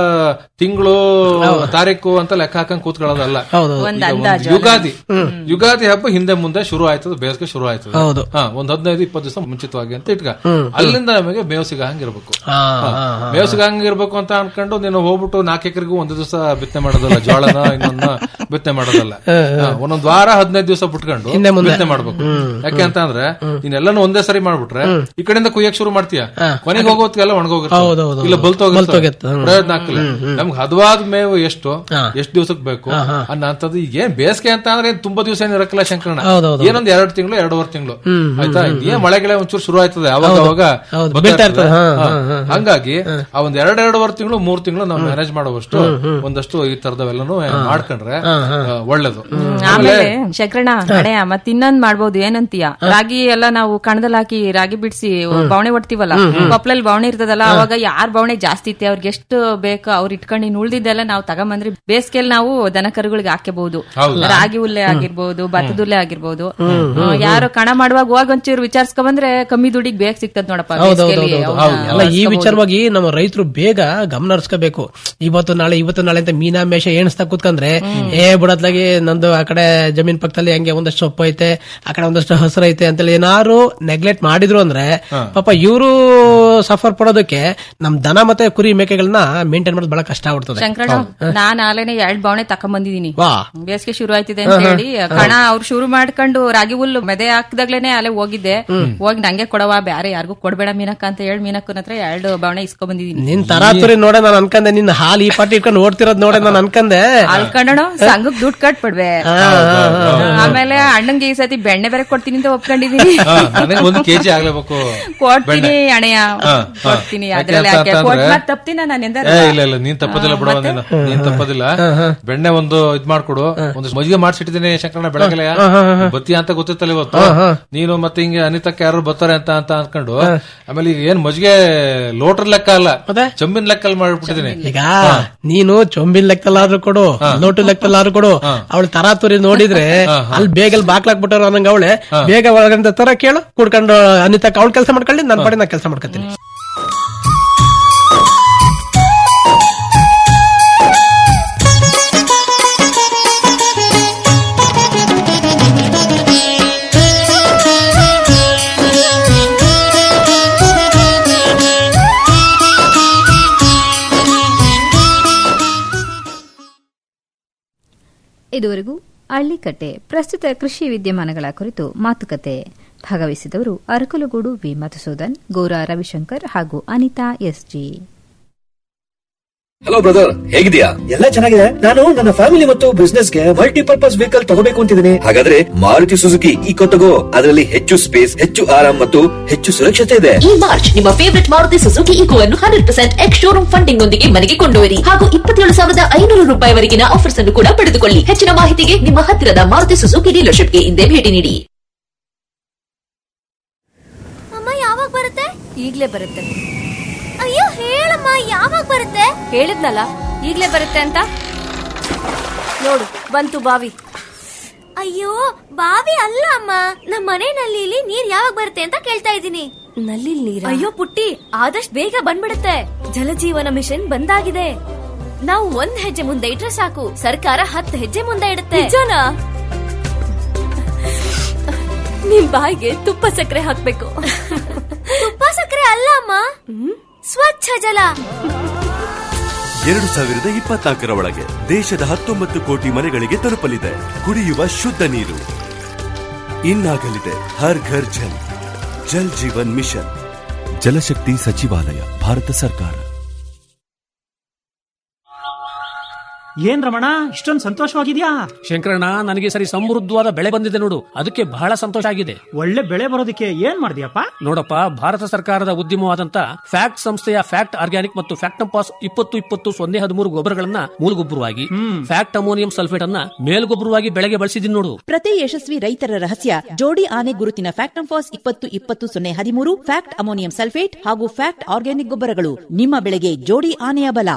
ತಿಂಗಳು ತಾರೀಕು ಅಂತ ಲೆಕ್ಕ ಹಾಕಂಗ್ ಕೂತ್ಕೊಳ್ಳೋದಲ್ಲ ಹೌದು. ಒಂದ್ ಈಗ ಒಂದು ಅಂದಾಜು ಯುಗಾದಿ ಯುಗಾದಿ ಹಬ್ಬ ಹಿಂದೆ ಮುಂದೆ ಶುರು ಆಯ್ತದ ಬೇಸಿಗೆ ಶುರು ಆಯ್ತದ ಹೌದು. ಹಾ ಒಂದ್ ಹದಿನೈದು ಇಪ್ಪತ್ತು ದಿವಸ ಮುಂಚಿತವಾಗಿ ಅಂತ ಇಟ್ಕ ಅಲ್ಲಿಂದ ನಮಗೆ ಮೇವು ಸಿಗಂಗಿರ್ಬೇಕು ಹಾ, ಹಾ, ಹಾ. ಮೇವು ಸಿಗಂಗಿರ್ಬೇಕು ಅಂತ ಅನ್ಕೊಂಡು ನೀನು ಹೋಗ್ಬಿಟ್ಟು ನಾಲ್ಕು ಎಕರೆಗೂ ಒಂದು ದಿವಸ ಬಿತ್ತನೆ ಮಾಡೋದಲ್ಲ ಜೋಳನ ಇನ್ನೊಂದ ಬಿತ್ತನೆ ಮಾಡೋದಲ್ಲ ಹಾ, ಒಂದೊಂದ್ ವಾರ ಹದಿನೈದು ದಿವಸ ಬಿಟ್ಕೊಂಡು ಹಿಂದೆ ಮುಂದೆ. ಬಿತ್ತನೆ ಮಾಡ್ಬೇಕು ಯಾಕೆ ಅಂತ ಅಂದ್ರೆ ನೀನೆಲ್ಲಾನು ಒಂದೇ ಸರಿ ಮಾಡ್ಬಿಟ್ರೆ ಈ ಕಡೆಯಿಂದ ಕುಯ್ಯಕ್ ಶುರು ಮಾಡ್ತೀಯ ಕೊನೆಗೆ ಹೋಗೋತ್ಗೆಲ್ಲ ಹೌದು, ಹೌದು, ಒಣಗೋಗಿರ್ತದೆ ಹೌದು. ಇಲ್ಲ ಬಲ್ತೋಗಿರ್ತದೆ ಬಲ್ತೋಗಿರ್ತದೆ. ಹ್ಮ್. ಪ್ರಯೋಜನ ಆಗ್ತಿಲ್ಲ ನಮ್ಗೆ ಹದವಾದ ಮೇವು ಎಷ್ಟು ಎಷ್ಟು ದಿವಸಕ್ಕೆ ಬೇಕು ಅನ್ನಂತದ್ದು ಈಗ ಏನ್ ಬೇಸಿಗೆ ಅಂತ ಅಂದ್ರೆ ಏನ್ ತುಂಬಾ ದಿವಸ ಏನ್ ಇರಕ್ಕಿಲ್ಲ ಶಂಕರಣ ಹೌದು, ಹೌದು. ಏನೊಂದ್ ಎರಡು ತಿಂಗಳು ಎರಡೂವರೆ ತಿಂಗಳು ಆಯ್ತಾ ಏನ್ ಮಳೆ ಗಿಳೆ ಒಂಚೂರು ಶುರು ಆಯ್ತದೆ ಅವಾಗ ಅವಾಗ ಹೌದು, ಬರ್ತಾ ಬೀಳ್ತಾ ಇರ್ತದೆ. ಇರ್ತದೆ. ಹಾ, ಹಾ. ಹಾ, ಹಾ. ಹಂಗಾಗಿ ಆ ಒಂದ್ ಎರಡ್ ಎರಡೂವರೆ ತಿಂಗಳು ಮೂರ್ ತಿಂಗಳು ನಾವು ಮ್ಯಾನೇಜ್ ಮಾಡುವಷ್ಟು ಒಂದಷ್ಟು ಈ ತರದವೆಲ್ಲನೂ ಮಾಡ್ಕೊಂಡ್ರೆ ಆ, ಒಳ್ಳೇದು ಆಮೇಲೆ ಶಂಕರಣ್ಣ ಹಣೆಯ ಮತ್ ಇನ್ನೊಂದ್ ಮಾಡ್ಬೋದು ಏನಂತೀಯ ರಾಗಿ ಎಲ್ಲ ನಾವು ಕಣದಲ್ಲಿ ಹಾಕಿ ರಾಗಿ ಬಿಡಿಸಿ ಬವಣೆ ಹೊಡ್ತೀವಲ್ಲ ಕೊಪ್ಲಲ್ಲಿ ಬವಣೆ ಇರ್ತದಲ್ಲ ಅವಾಗ ಯಾರ್ ಬವಣೆ ಜಾಸ್ತಿ ಇತ್ತೆ ಅವ್ರಿಗೆ ಎಷ್ಟು ಬೇಕೋ ಅವ್ರು ಇಟ್ಕೊಂಡು ಇನ್ನು ಉಳ್ದಿದ್ದೆಲ್ಲ ನಾವು ತಗೊಂಬಂದ್ರೆ ಬೇಸಿಗೆಯಲ್ಲಿ ನಾವು ದನ ಕರುಗಳಿಗೆ ಹಾಕಬಹುದು ರಾಗಿ ಹುಲ್ಲೆ ಆಗಿರ್ಬೋದು ಭತ್ತದ ಹುಲ್ಲೆ ಆಗಿರ್ಬೋದು ಆ, ಯಾರು ಕಣ ಮಾಡುವಾಗ ಹೋಗ್ ಒಂಚೂರು ವಿಚಾರಿಸ್ಕೊ ಬಂದ್ರೆ ಕಮ್ಮಿ ದುಡ್ಡಿಗೆ ಬೇಗ ಸಿಗ್ತದ ನೋಡಪ್ಪ ಬೇಸಿಗೆಯಲ್ಲಿ ಅವ್ನ ಅಲ್ಲ ಈ ಬಳಸ್ಕೊಬೋದು. ವಿಚಾರವಾಗಿ ನಮ್ಮ ರೈತರು ಬೇಗ ಗಮನ ಹರಿಸ್ಕೋಬೇಕು ಇವತ್ತು ನಾಳೆ ಇವತ್ತು ನಾಳೆ ಅಂತ ಮೀನಾ ಮೇಷ ಎಣಿಸ್ತಾ ಕೂತ್ಕಂದ್ರೆ ಏ ಬಿಡತ್ಲಾಗಿ ನಂದು ಆ ಕಡೆ ಜಮೀನ್ ಪಕ್ಕದಲ್ಲಿ ಹಂಗೆ ಒಂದಷ್ಟು ಸೊಪ್ಪು ಐತೆ ಆ ಕಡೆ ಒಂದಷ್ಟು ಹಸಿರು ಐತೆ ಅಂತೇಳಿ ಏನಾರು ನೆಗ್ಲೆಕ್ಟ್ ಮಾಡಿದ್ರು ಅಂದ್ರೆ ಪಾಪ ಇವರು ಸಫರ್ ಪಡೋದಕ್ಕೆ ನಮ್ ದನ ಮತ್ತೆ ಕುರಿ ಮೇಕೆಗಳನ್ನ ಮೇಂಟೈನ್ ಮಾಡೋದು ಬಹಳ ಕಷ್ಟ ಆಗ್ಬಿಡ್ತದೆ ಶಂಕರಣ್ಣ ನಾನ್ ಆಲೇನೆ ಎರಡ್ ಬಾವಣೆ ತಕೊಂಬಂದಿದೀನಿ ವಾ ಬೇಸಿಗೆ ಶುರು ಆಯ್ತಿದೆ ಅಂತ ಹೇಳಿ ಕಣ ಅವ್ರು ಶುರು ಮಾಡ್ಕೊಂಡು ರಾಗಿ ಹುಲ್ಲು ಮೆದೆ ಹಾಕ್ದಾಗ್ಲೇನೆ ಅಲ್ಲೇ ಹೋಗಿದ್ದೆ ಹೋಗಿ ನಂಗೆ ಕೊಡವ ಬ್ಯಾರೆ ಯಾರಿಗೂ ಕೊಡ್ಬೇಡ ಮೀನಕ್ಕ ಅಂತ ಹೇಳಿ ಮೀನಕ್ಕನ ಹತ್ರ ಎರಡು ಬಾವಣೆ ಇಸ್ಕೊ ಬಂದಿದೀನಿ ನಿನ್ ತರಾತುರಿ ನೋಡೆ ನಾನು ಅನ್ಕಂದೆ ನಿನ್ನ ಹಾಲು ಈ ಪಾಟಿ ಇಟ್ಕೊಂಡು ಓಡ್ತಿರೋದ್ ನೋಡೆ ನಾನು ಅನ್ಕಂದೆ ಅಲ್ಕೊಂಡಣ ಸಂಘಕ್ ದುಡ್ಡು ಕಟ್ಬಿಡ್ವೆ ಆಮೇಲೆ ಅಣ್ಣಂಗೆ ಈ ಸತಿ ಬೆಣ್ಣೆ ಬೇರೆ ಕೊಡ್ತೀನಿ ಅಂತ ಒಪ್ಕೊಂಡಿದೀನಿ ಹಾ, ನನಗೆ ಒಂದು ಕೆಜಿ ಆಗ್ಲೇಬೇಕು ಕೊಡ್ತೀನಿ ಬೆಣ್ಣೆ. ಅಣೆಯ ಹಾ, ಹಾ. ಕೊಡ್ತೀನಿ ಯಾಕೆ ಅದ್ರಲ್ಲಿ ಅಂತ ಯಾಕೆ ಅಂತಂದ್ರೆ- ಕೊಟ್ ಮತ್ತೆ ತಪ್ತೀನ ನಾನು ಎಂದಾರು ಏ ಇಲ್ಲ ಇಲ್ಲ ನೀನ್ ತಪ್ಪದಿಲ್ಲ ಬಿಡವ ನೀನು ನೀನ್ ತಪ್ಪದಿಲ್ಲ ಬೆಣ್ಣೆ ಒಂದು ಇದ್ ಮಾಡ್ಕೊಡು ಒಂದು ಮಜ್ಜಿಗೆ ಮಾಡ್ಸಿಟ್ಟಿದ್ದೀನಿ ಶಂಕರಣ್ಣ ಬೆಳಗ್ಗೆ ಬತ್ತಿ ಅಂತ ಗೊತ್ತಿತ್ತಲ್ಲ ಇವತ್ತು ನೀನು ಮತ್ತೆ ಹಿಂಗೆ ಅನಿತಕ್ಕೆ ಯಾರು ಬರ್ತಾರೆ ಅಂತ ಅಂತ ಅನ್ಕೊಂಡು ಆಮೇಲೆ ಈಗ ಏನ್ ಮಜ್ಜಿಗೆ ಲೋಟರ್ ಲೆಕ್ಕ ಅಲ್ಲ ಚಂಬಿನ ಲೆಕ್ಕಲ್ಲಿ ಮಾಡ್ಬಿಟ್ಟಿದ್ದೀನಿ ಈಗ ನೀನು ಚೊಂಬಿನ ಲೆಕ್ಕಲ್ಲಾದ್ರೂ ಕೊಡು ಲೋಟು ಲೆಕ್ಕಲ್ಲಾದ್ರೂ ಕೊಡು ಅವಳು ತರಾತುರಿ ನೋಡಿದ್ರೆ ಅಲ್ಲಿ ಬೇಗಲ್ ಬಾಕ್ಲಾಕ್ಬಿಟ್ಟವ್ರು ಅನ್ನಂಗ ಅವಳೆ ಬೇಗ ಒಳಗಂತ ತರ ಕೇಳು ಕುಡ್ಕೊಂಡು ಅನಿತಕ್ಕ ಅವಳು ಕೆಲಸ ಮಾಡ್ಕೊಳ್ಳಿ ನನ್ ಪಡೆ ನಾ ಕೆಲಸ ಮಾಡ್ಕೊತೀನಿ ಇದುವರೆಗೂ ಹಳ್ಳಿಕಟ್ಟೆ ಪ್ರಸ್ತುತ ಕೃಷಿ ವಿದ್ಯಮಾನಗಳ ಕುರಿತು ಮಾತುಕತೆ ಭಾಗವಹಿಸಿದವರು ಅರಕಲಗೂಡು ವಿ ಮಧುಸೂದನ್ ಗೌರ ರವಿಶಂಕರ್ ಹಾಗೂ ಅನಿತಾ ಎಸ್ಜಿ ಹಲೋ ಬ್ರದರ್ ಹೇಗಿದ್ಯಾ ಎಲ್ಲ ಚೆನ್ನಾಗಿದೆ ನಾನು ನನ್ನ ಫ್ಯಾಮಿಲಿ ಮತ್ತು ಬಿಸ್ನೆಸ್ ಗೆ ಮಲ್ಟಿಪರ್ಪಸ್ ವೆಹಿಕಲ್ ತಗೋಬೇಕು ಅಂತಿದ್ದೀನಿ ಹಾಗಾದ್ರೆ ಮಾರುತಿ ಸುಜುಕಿ ಈಕೋ ತಗೋ ಅದರಲ್ಲಿ ಹೆಚ್ಚು ಸ್ಪೇಸ್ ಹೆಚ್ಚು ಆರಾಮ್ ಮತ್ತು ಹೆಚ್ಚು ಸುರಕ್ಷತೆ ಇದೆ ಈ ಮಾರ್ಚ್ ನಿಮ್ಮ ಫೇವರಿಟ್ ಮಾರುತಿ ಸುಜುಕಿ ಈಕೋ ಅನ್ನು hundred percent ex showroom funding ನೊಂದಿಗೆ ಮನೆಗೆ ಕೊಂಡೊಯ್ಯಿರಿ ಹಾಗೂ ಇಪ್ಪತ್ತೇಳು ಸಾವಿರದ ಐನೂರು ರೂಪಾಯಿವರೆಗಿನ ಆಫರ್ಸ್ ಅನ್ನು ಕೂಡ ಪಡೆದುಕೊಳ್ಳಿ ಹೆಚ್ಚಿನ ಮಾಹಿತಿಗೆ ನಿಮ್ಮ ಹತ್ತಿರದ ಮಾರುತಿ ಸುಜುಕಿ ಡೀಲರ್ಶಿಪ್ಗೆ ಹಿಂದೆ ಭೇಟಿ ನೀಡಿ ಅಮ್ಮ ಯಾವಾಗ ಬರುತ್ತೆ ಈಗ್ಲೇ ಬರುತ್ತೆ ಅಯ್ಯೋ ಹೇಳಮ್ಮ ಯಾವಾಗ ಬರುತ್ತೆ ಹೇಳಿದ್ನಲ್ಲ ಈಗ್ಲೇ ಬರುತ್ತೆ ಅಂತ ನೋಡು ಬಂತು ಬಾವಿ ಅಯ್ಯೋ ಬಾವಿ ಅಲ್ಲ ಅಮ್ಮ ನಮ್ಮ ಮನೆ ನಲ್ಲಿಲಿ ನೀರ್ ಯಾವಾಗ ಬರುತ್ತೆ ಅಂತ ಕೇಳ್ತಾ ಇದ್ದೀನಿ ನಲ್ಲಿ ನೀರ ಅಯ್ಯೋ ಪುಟ್ಟಿ ಆದಷ್ಟು ಬೇಗ ಬಂದ್ಬಿಡುತ್ತೆ ಜಲಜೀವನ ಮಿಷನ್ ಬಂದಾಗಿದೆ ನಾವು ಒಂದ್ ಹೆಜ್ಜೆ ಮುಂದೆ ಇಟ್ರೆ ಸಾಕು ಸರ್ಕಾರ ಹತ್ತು ಹೆಜ್ಜೆ ಮುಂದೆ ಇಡುತ್ತೆ ನಿಜನಾ ನಿಮ್ ಬಾಯಿಗೆ ತುಪ್ಪ ಸಕ್ಕರೆ ಹಾಕ್ಬೇಕು ತುಪ್ಪ ಸಕ್ಕರೆ ಅಲ್ಲ ಅಮ್ಮ ಸ್ವಚ್ಛ ಜಲ ಎರಡು ಸಾವಿರದ ಇಪ್ಪತ್ನಾಲ್ಕರ ಒಳಗೆ ದೇಶದ ಹತ್ತೊಂಬತ್ತು ಕೋಟಿ ಮನೆಗಳಿಗೆ ತಲುಪಲಿದೆ ಕುಡಿಯುವ ಶುದ್ಧ ನೀರು ಇನ್ನಾಗಲಿದೆ ಹರ್ ಘರ್ ಜಲ್ ಜಲ್ ಜೀವನ್ ಮಿಷನ್ ಜಲಶಕ್ತಿ ಸಚಿವಾಲಯ ಭಾರತ ಸರ್ಕಾರ ಏನ್ ರಮಣ ಇಷ್ಟೊಂದು ಸಂತೋಷವಾಗಿದ್ಯಾ ಶಂಕರಣ್ಣ ನನಗೆ ಸರಿ ಸಮೃದ್ಧವಾದ ಬೆಳೆ ಬಂದಿದೆ ನೋಡು ಅದಕ್ಕೆ ಬಹಳ ಸಂತೋಷ ಆಗಿದೆ ಒಳ್ಳೆ ಬೆಳೆ ಬರೋದಕ್ಕೆ ಏನ್ ಮಾಡಿದ್ಯಪ್ಪ ನೋಡಪ್ಪ ಭಾರತ ಸರ್ಕಾರದ ಉದ್ಯಮವಾದಂತ ಫ್ಯಾಕ್ಟ್ ಸಂಸ್ಥೆಯ ಫ್ಯಾಕ್ಟ್ ಆರ್ಗ್ಯಾನಿಕ್ ಮತ್ತು ಫ್ಯಾಕ್ಟಂಪಾಸ್ ಇಪ್ಪತ್ತು ಇಪ್ಪತ್ತು ಸೊನ್ನೆ ಹದಿಮೂರು ಗೊಬ್ಬರಗಳನ್ನ ಮೂಲಗೊಬ್ಬರವಾಗಿ ಫ್ಯಾಕ್ಟ್ ಅಮೋನಿಯಂ ಸಲ್ಫೇಟ್ ಅನ್ನ ಮೇಲ್ಗೊಬ್ಬರವಾಗಿ ಬೆಳೆಗೆ ಬಳಸಿದೀನಿ ನೋಡು ಪ್ರತಿ ಯಶಸ್ವಿ ರೈತರ ರಹಸ್ಯ ಜೋಡಿ ಆನೆ ಗುರುತಿನ ಫ್ಯಾಕ್ಟಂಫಾಸ್ ಇಪ್ಪತ್ತು ಇಪ್ಪತ್ತು ಸೊನ್ನೆ ಹದಿಮೂರು ಫ್ಯಾಕ್ಟ್ ಅಮೋನಿಯಂ ಸಲ್ಫೇಟ್ ಹಾಗೂ ಫ್ಯಾಕ್ಟ್ ಆರ್ಗ್ಯಾನಿಕ್ ಗೊಬ್ಬರಗಳು ನಿಮ್ಮ ಬೆಳೆಗೆ ಜೋಡಿ ಆನೆಯ ಬಲ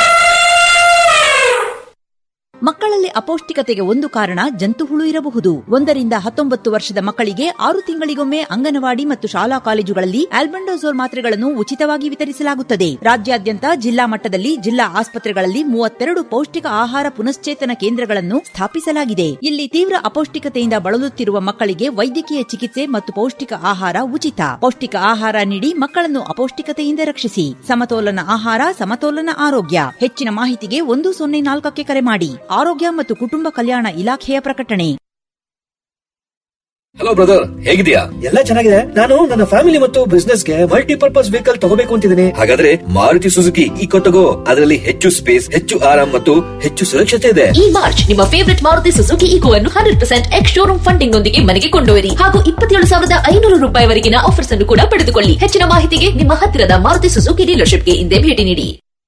ಮಕ್ಕಳಲ್ಲಿ ಅಪೌಷ್ಟಿಕತೆಗೆ ಒಂದು ಕಾರಣ ಜಂತು ಹುಳು ಇರಬಹುದು ಒಂದರಿಂದ ಹತ್ತೊಂಬತ್ತು ವರ್ಷದ ಮಕ್ಕಳಿಗೆ ಆರು ತಿಂಗಳಿಗೊಮ್ಮೆ ಅಂಗನವಾಡಿ ಮತ್ತು ಶಾಲಾ ಕಾಲೇಜುಗಳಲ್ಲಿ ಆಲ್ಬಂಡೋಸೋಲ್ ಮಾತ್ರೆಗಳನ್ನು ಉಚಿತವಾಗಿ ವಿತರಿಸಲಾಗುತ್ತದೆ ರಾಜ್ಯಾದ್ಯಂತ ಜಿಲ್ಲಾ ಮಟ್ಟದಲ್ಲಿ ಜಿಲ್ಲಾ ಆಸ್ಪತ್ರೆಗಳಲ್ಲಿ ಮೂವತ್ತೆರಡು ಪೌಷ್ಟಿಕ ಆಹಾರ ಪುನಶ್ಚೇತನ ಕೇಂದ್ರಗಳನ್ನು ಸ್ಥಾಪಿಸಲಾಗಿದೆ ಇಲ್ಲಿ ತೀವ್ರ ಅಪೌಷ್ಟಿಕತೆಯಿಂದ ಬಳಲುತ್ತಿರುವ ಮಕ್ಕಳಿಗೆ ವೈದ್ಯಕೀಯ ಚಿಕಿತ್ಸೆ ಮತ್ತು ಪೌಷ್ಟಿಕ ಆಹಾರ ಉಚಿತ ಪೌಷ್ಟಿಕ ಆಹಾರ ನೀಡಿ ಮಕ್ಕಳನ್ನು ಅಪೌಷ್ಟಿಕತೆಯಿಂದ ರಕ್ಷಿಸಿ ಸಮತೋಲನ ಆಹಾರ ಸಮತೋಲನ ಆರೋಗ್ಯ ಹೆಚ್ಚಿನ ಮಾಹಿತಿಗೆ ಒಂದು ಸೊನ್ನೆ ನಾಲ್ಕಕ್ಕೆ ಕರೆ ಮಾಡಿ ಆರೋಗ್ಯ ಮತ್ತು ಕುಟುಂಬ ಕಲ್ಯಾಣ ಇಲಾಖೆಯ ಪ್ರಕಟಣೆ ಹಲೋ ಬ್ರದರ್ ಹೇಗಿದ್ಯಾ ಎಲ್ಲ ಚೆನ್ನಾಗಿದೆ ನಾನು ನನ್ನ ಫ್ಯಾಮಿಲಿ ಮತ್ತು ಬಿಸ್ನೆಸ್ ಗೆ ಮಲ್ಟಿಪರ್ಪಸ್ ವೆಹಿಕಲ್ ತಗೋಬೇಕು ಅಂತಿದ್ದೀನಿ ಹಾಗಾದ್ರೆ ಮಾರುತಿ ಸುಜುಕಿ ಈಕೋ ತಗೋ ಅದರಲ್ಲಿ ಹೆಚ್ಚು ಸ್ಪೇಸ್ ಹೆಚ್ಚು ಆರಾಮ್ ಮತ್ತು ಹೆಚ್ಚು ಸುರಕ್ಷತೆ ಇದೆ ಈ ಮಾರ್ಚ್ ನಿಮ್ಮ ಫೇವರಿಟ್ ಮಾರುತಿ ಸುಜುಕಿ ಈಕೋ ಅನ್ನು hundred percent ex showroom funding ನೊಂದಿಗೆ ಮನೆಗೆ ಕೊಂಡೊಯ್ಯಿರಿ ಹಾಗೂ ಇಪ್ಪತ್ತೇಳು ಸಾವಿರದ ಐನೂರು ರೂಪಾಯಿವರೆಗಿನ ಆಫರ್ಸ್ ಅನ್ನು ಕೂಡ ಪಡೆದುಕೊಳ್ಳಿ ಹೆಚ್ಚಿನ ಮಾಹಿತಿಗೆ ನಿಮ್ಮ ಹತ್ತಿರದ ಮಾರುತಿ ಸುಜುಕಿ ಡೀಲರ್ಶಿಪ್ಗೆ ಹಿಂದೆ ಭೇಟಿ ನೀಡಿ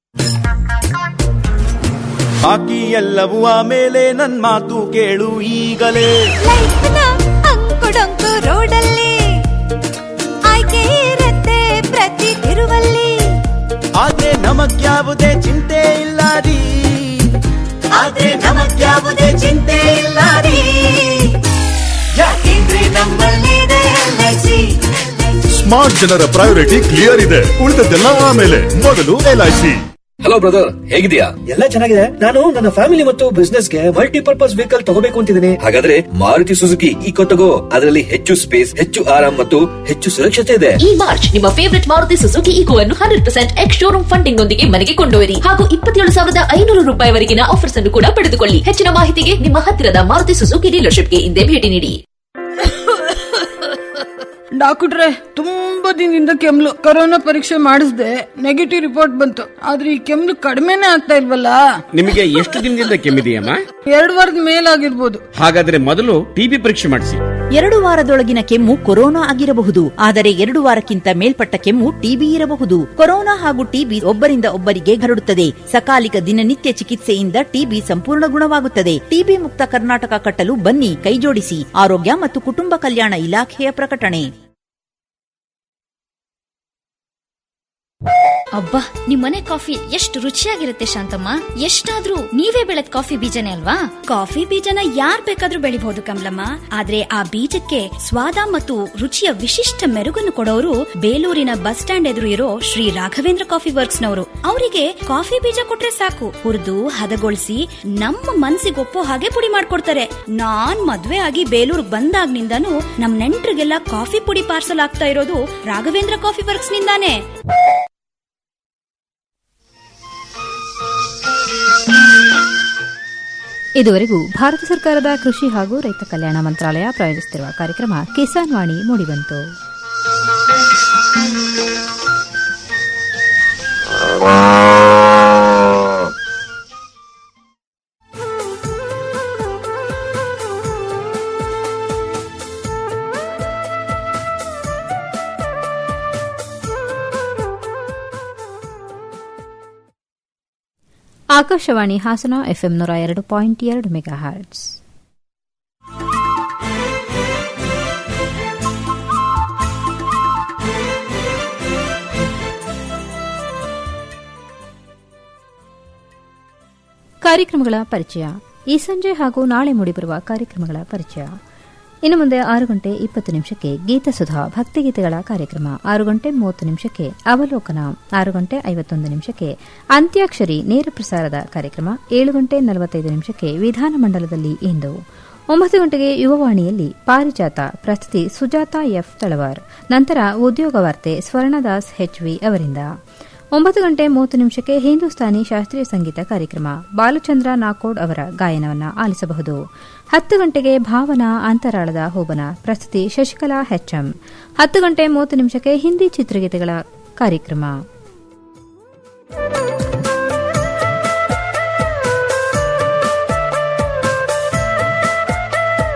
ಬಾಕಿ ಎಲ್ಲವೂ ಆಮೇಲೆ ನನ್ ಮಾತು ಕೇಳು ಈಗಲೇ ಅಂಕುಡೊಂಕು ರೋಡಲ್ಲಿ ಆಯ್ಕೆ ಇರತ್ತೆ ಪ್ರತಿ ತಿರುವಲ್ಲಿ ಆದ್ರೆ ನಮಗ್ಯಾವುದೇ ಚಿಂತೆ ಇಲ್ಲ ರೀ ಆದ್ರೆ ನಮಗ್ಯಾವುದೇ ಚಿಂತೆ ಇಲ್ಲ ರೀ ಯಾಕೆಂದ್ರೆ ನಮ್ಮಲ್ಲಿದೆ ಎಲ್ಐಸಿ ಸ್ಮಾರ್ಟ್ ಜನರ ಪ್ರಯಾರಿಟಿ ಕ್ಲಿಯರ್ ಇದೆ ಉಳಿದದ್ದೆಲ್ಲ ಆಮೇಲೆ ಮೊದಲು ಎಲ್ಐಸಿ ಹಲೋ ಬ್ರದರ್ ಹೇಗಿದ್ಯಾ ಎಲ್ಲ ಚೆನ್ನಾಗಿದೆ ನಾನು ನನ್ನ ಫ್ಯಾಮಿಲಿ ಮತ್ತು ಬಿಸ್ನೆಸ್ ಗೆ ಮಲ್ಟಿಪರ್ಪಸ್ ವೆಹಿಕಲ್ ತಗೋಬೇಕು ಅಂತಿದ್ದೀನಿ ಹಾಗಾದ್ರೆ ಮಾರುತಿ ಸುಜುಕಿ ಈಕೋ ತಗೋ ಅದರಲ್ಲಿ ಹೆಚ್ಚು ಸ್ಪೇಸ್ ಹೆಚ್ಚು ಆರಾಮ್ ಮತ್ತು ಹೆಚ್ಚು ಸುರಕ್ಷತೆ ಇದೆ ಈ ಮಾರ್ಚ್ ನಿಮ್ಮ ಫೇವರಿಟ್ ಮಾರುತಿ ಸುಜುಕಿ ಈಕೋ ಅನ್ನು hundred percent ex showroom funding ನೊಂದಿಗೆ ಮನೆಗೆ ಕೊಂಡೊಯ್ಯಿರಿ ಹಾಗೂ ಇಪ್ಪತ್ತೇಳು ಸಾವಿರದ ಐನೂರು ರೂಪಾಯಿವರೆಗಿನ ಆಫರ್ಸ್ ಅನ್ನು ಕೂಡ ಪಡೆದುಕೊಳ್ಳಿ ಹೆಚ್ಚಿನ ಮಾಹಿತಿಗೆ ನಿಮ್ಮ ಹತ್ತಿರದ ಮಾರುತಿ ಸುಜುಕಿ ಡೀಲರ್ಶಿಪ್ಗೆ ಹಿಂದೆ ಭೇಟಿ ನೀಡಿ ಡಾಕ್ಟ್ರೆ ತುಂಬಾ ದಿನದಿಂದ ಕೆಮ್ಲು ಕೊರೋನಾ ಪರೀಕ್ಷೆ ಮಾಡಿಸ್ದೆ ನೆಗೆಟಿವ್ ರಿಪೋರ್ಟ್ ಬಂತು ಆದ್ರೆ ಈ ಕೆಮ್ಲು ಕಡಿಮೆನೇ ಆಗ್ತಾ ಇಲ್ವಲ್ಲ ನಿಮಗೆ ಎಷ್ಟು ದಿನದಿಂದ ಕೆಮ್ಮಿದೆಯಮ್ಮ ಎರಡು ವಾರದ ಮೇಲಾಗಿರ್ಬೋದು ಹಾಗಾದ್ರೆ ಮೊದಲು ಟಿಬಿ ಪರೀಕ್ಷೆ ಮಾಡಿಸಿ ಎರಡು ವಾರದೊಳಗಿನ ಕೆಮ್ಮು ಕೊರೋನಾ ಆಗಿರಬಹುದು ಆದರೆ ಎರಡು ವಾರಕ್ಕಿಂತ ಮೇಲ್ಪಟ್ಟ ಕೆಮ್ಮು ಟಿಬಿ ಇರಬಹುದು ಕೊರೋನಾ ಹಾಗೂ ಟಿಬಿ ಒಬ್ಬರಿಂದ ಒಬ್ಬರಿಗೆ ಹರಡುತ್ತದೆ ಸಕಾಲಿಕ ದಿನನಿತ್ಯ ಚಿಕಿತ್ಸೆಯಿಂದ ಟಿಬಿ ಸಂಪೂರ್ಣ ಗುಣವಾಗುತ್ತದೆ ಟಿಬಿ ಮುಕ್ತ ಕರ್ನಾಟಕ ಕಟ್ಟಲು ಬನ್ನಿ ಕೈಜೋಡಿಸಿ ಆರೋಗ್ಯ ಮತ್ತು ಕುಟುಂಬ ಕಲ್ಯಾಣ ಇಲಾಖೆಯ ಪ್ರಕಟಣೆ ಅಬ್ಬಾ ನಿಮ್ಮನೆ ಕಾಫಿ ಎಷ್ಟು ರುಚಿಯಾಗಿರುತ್ತೆ ಶಾಂತಮ್ಮ ಎಷ್ಟಾದ್ರೂ ನೀವೇ ಬೆಳೆದ ಕಾಫಿ ಬೀಜನೇ ಅಲ್ವಾ ಕಾಫಿ ಬೀಜನ ಯಾರ್ ಬೇಕಾದ್ರೂ ಬೆಳಿಬಹುದು ಕಮಲಮ್ಮ ಆದ್ರೆ ಆ ಬೀಜಕ್ಕೆ ಸ್ವಾದ ಮತ್ತು ರುಚಿಯ ವಿಶಿಷ್ಟ ಮೆರುಗನ್ನು ಕೊಡೋರು ಬೇಲೂರಿನ ಬಸ್ ಸ್ಟ್ಯಾಂಡ್ ಎದುರು ಇರೋ ಶ್ರೀ ರಾಘವೇಂದ್ರ ಕಾಫಿ ವರ್ಕ್ಸ್ ನವರು ಅವರಿಗೆ ಕಾಫಿ ಬೀಜ ಕೊಟ್ರೆ ಸಾಕು ಹುರಿದು ಹದಗೊಳಿಸಿ ನಮ್ಮ ಮನ್ಸಿಗೆ ಒಪ್ಪೋ ಹಾಗೆ ಪುಡಿ ಮಾಡ್ಕೊಡ್ತಾರೆ ನಾನ್ ಮದ್ವೆ ಆಗಿ ಬೇಲೂರ್ ಬಂದಾಗ್ನಿಂದಾನು ನಮ್ ನೆಂಟ್ರಿಗೆಲ್ಲ ಕಾಫಿ ಪುಡಿ ಪಾರ್ಸಲ್ ಆಗ್ತಾ ಇರೋದು ರಾಘವೇಂದ್ರ ಕಾಫಿ ವರ್ಕ್ಸ್ ನಿಂದಾನೇ ಇದುವರೆಗೂ ಭಾರತ ಸರ್ಕಾರದ ಕೃಷಿ ಹಾಗೂ ರೈತ ಕಲ್ಯಾಣ ಮಂತ್ರಾಲಯ ಪ್ರಾಯೋಜಿಸುತ್ತಿರುವ ಕಾರ್ಯಕ್ರಮ ಕಿಸಾನ್ ವಾಣಿ ಮೂಡಿಬಂತು ಆಕಾಶವಾಣಿ ಹಾಸನ ಎಫ್ಎಂ ನೂರ ಎರಡು ಪಾಯಿಂಟ್ ಎರಡು ಮೆಗಾ ಹರ್ಟ್ಸ್ ಕಾರ್ಯಕ್ರಮಗಳ ಪರಿಚಯ ಈ ಸಂಜೆ ಹಾಗೂ ನಾಳೆ ಮೂಡಿಬರುವ ಕಾರ್ಯಕ್ರಮಗಳ ಪರಿಚಯ ಇನ್ನು ಮುಂದೆ ಆರು ಗಂಟೆ ಇಪ್ಪತ್ತು ನಿಮಿಷಕ್ಕೆ ಗೀತಸುಧಾ ಭಕ್ತಿಗೀತೆಗಳ ಕಾರ್ಯಕ್ರಮ ಆರು ಗಂಟೆ ಮೂವತ್ತು ನಿಮಿಷಕ್ಕೆ ಅವಲೋಕನ ಆರು ಗಂಟೆ ಐವತ್ತೊಂದು ನಿಮಿಷಕ್ಕೆ ಅಂತ್ಯಾಕ್ಷರಿ ನೇರ ಪ್ರಸಾರದ ಕಾರ್ಯಕ್ರಮ ಏಳು ಗಂಟೆ ನಲವತ್ತೈದು ನಿಮಿಷಕ್ಕೆ ವಿಧಾನಮಂಡಲದಲ್ಲಿ ಇಂದು ಒಂಬತ್ತು ಗಂಟೆಗೆ ಯುವವಾಣಿಯಲ್ಲಿ ಪಾರಿಜಾತ ಪ್ರಸ್ತುತಿ ಸುಜಾತ ಎಫ್ ತಳವಾರ್ ನಂತರ ಉದ್ಯೋಗ ವಾರ್ತೆ ಸ್ವರ್ಣದಾಸ್ ಹೆಚ್ವಿ ಅವರಿಂದ ಒಂಬತ್ತು ಗಂಟೆ ಮೂವತ್ತು ನಿಮಿಷಕ್ಕೆ ಹಿಂದೂಸ್ತಾನಿ ಶಾಸ್ತ್ರೀಯ ಸಂಗೀತ ಕಾರ್ಯಕ್ರಮ ಬಾಲಚಂದ್ರ ನಾಕೋಡ್ ಅವರ ಗಾಯನವನ್ನು ಆಲಿಸಬಹುದು ಹತ್ತು ಗಂಟೆಗೆ ಭಾವನಾ ಅಂತರಾಳದ ಹೋಬನ ಪ್ರಸ್ತುತಿ ಶಶಿಕಲಾ ಹೆಚ್ಎಂ ಹತ್ತು ಗಂಟೆ ಮೂವತ್ತು ನಿಮಿಷಕ್ಕೆ ಹಿಂದಿ ಚಿತ್ರಗೀತೆಗಳ ಕಾರ್ಯಕ್ರಮ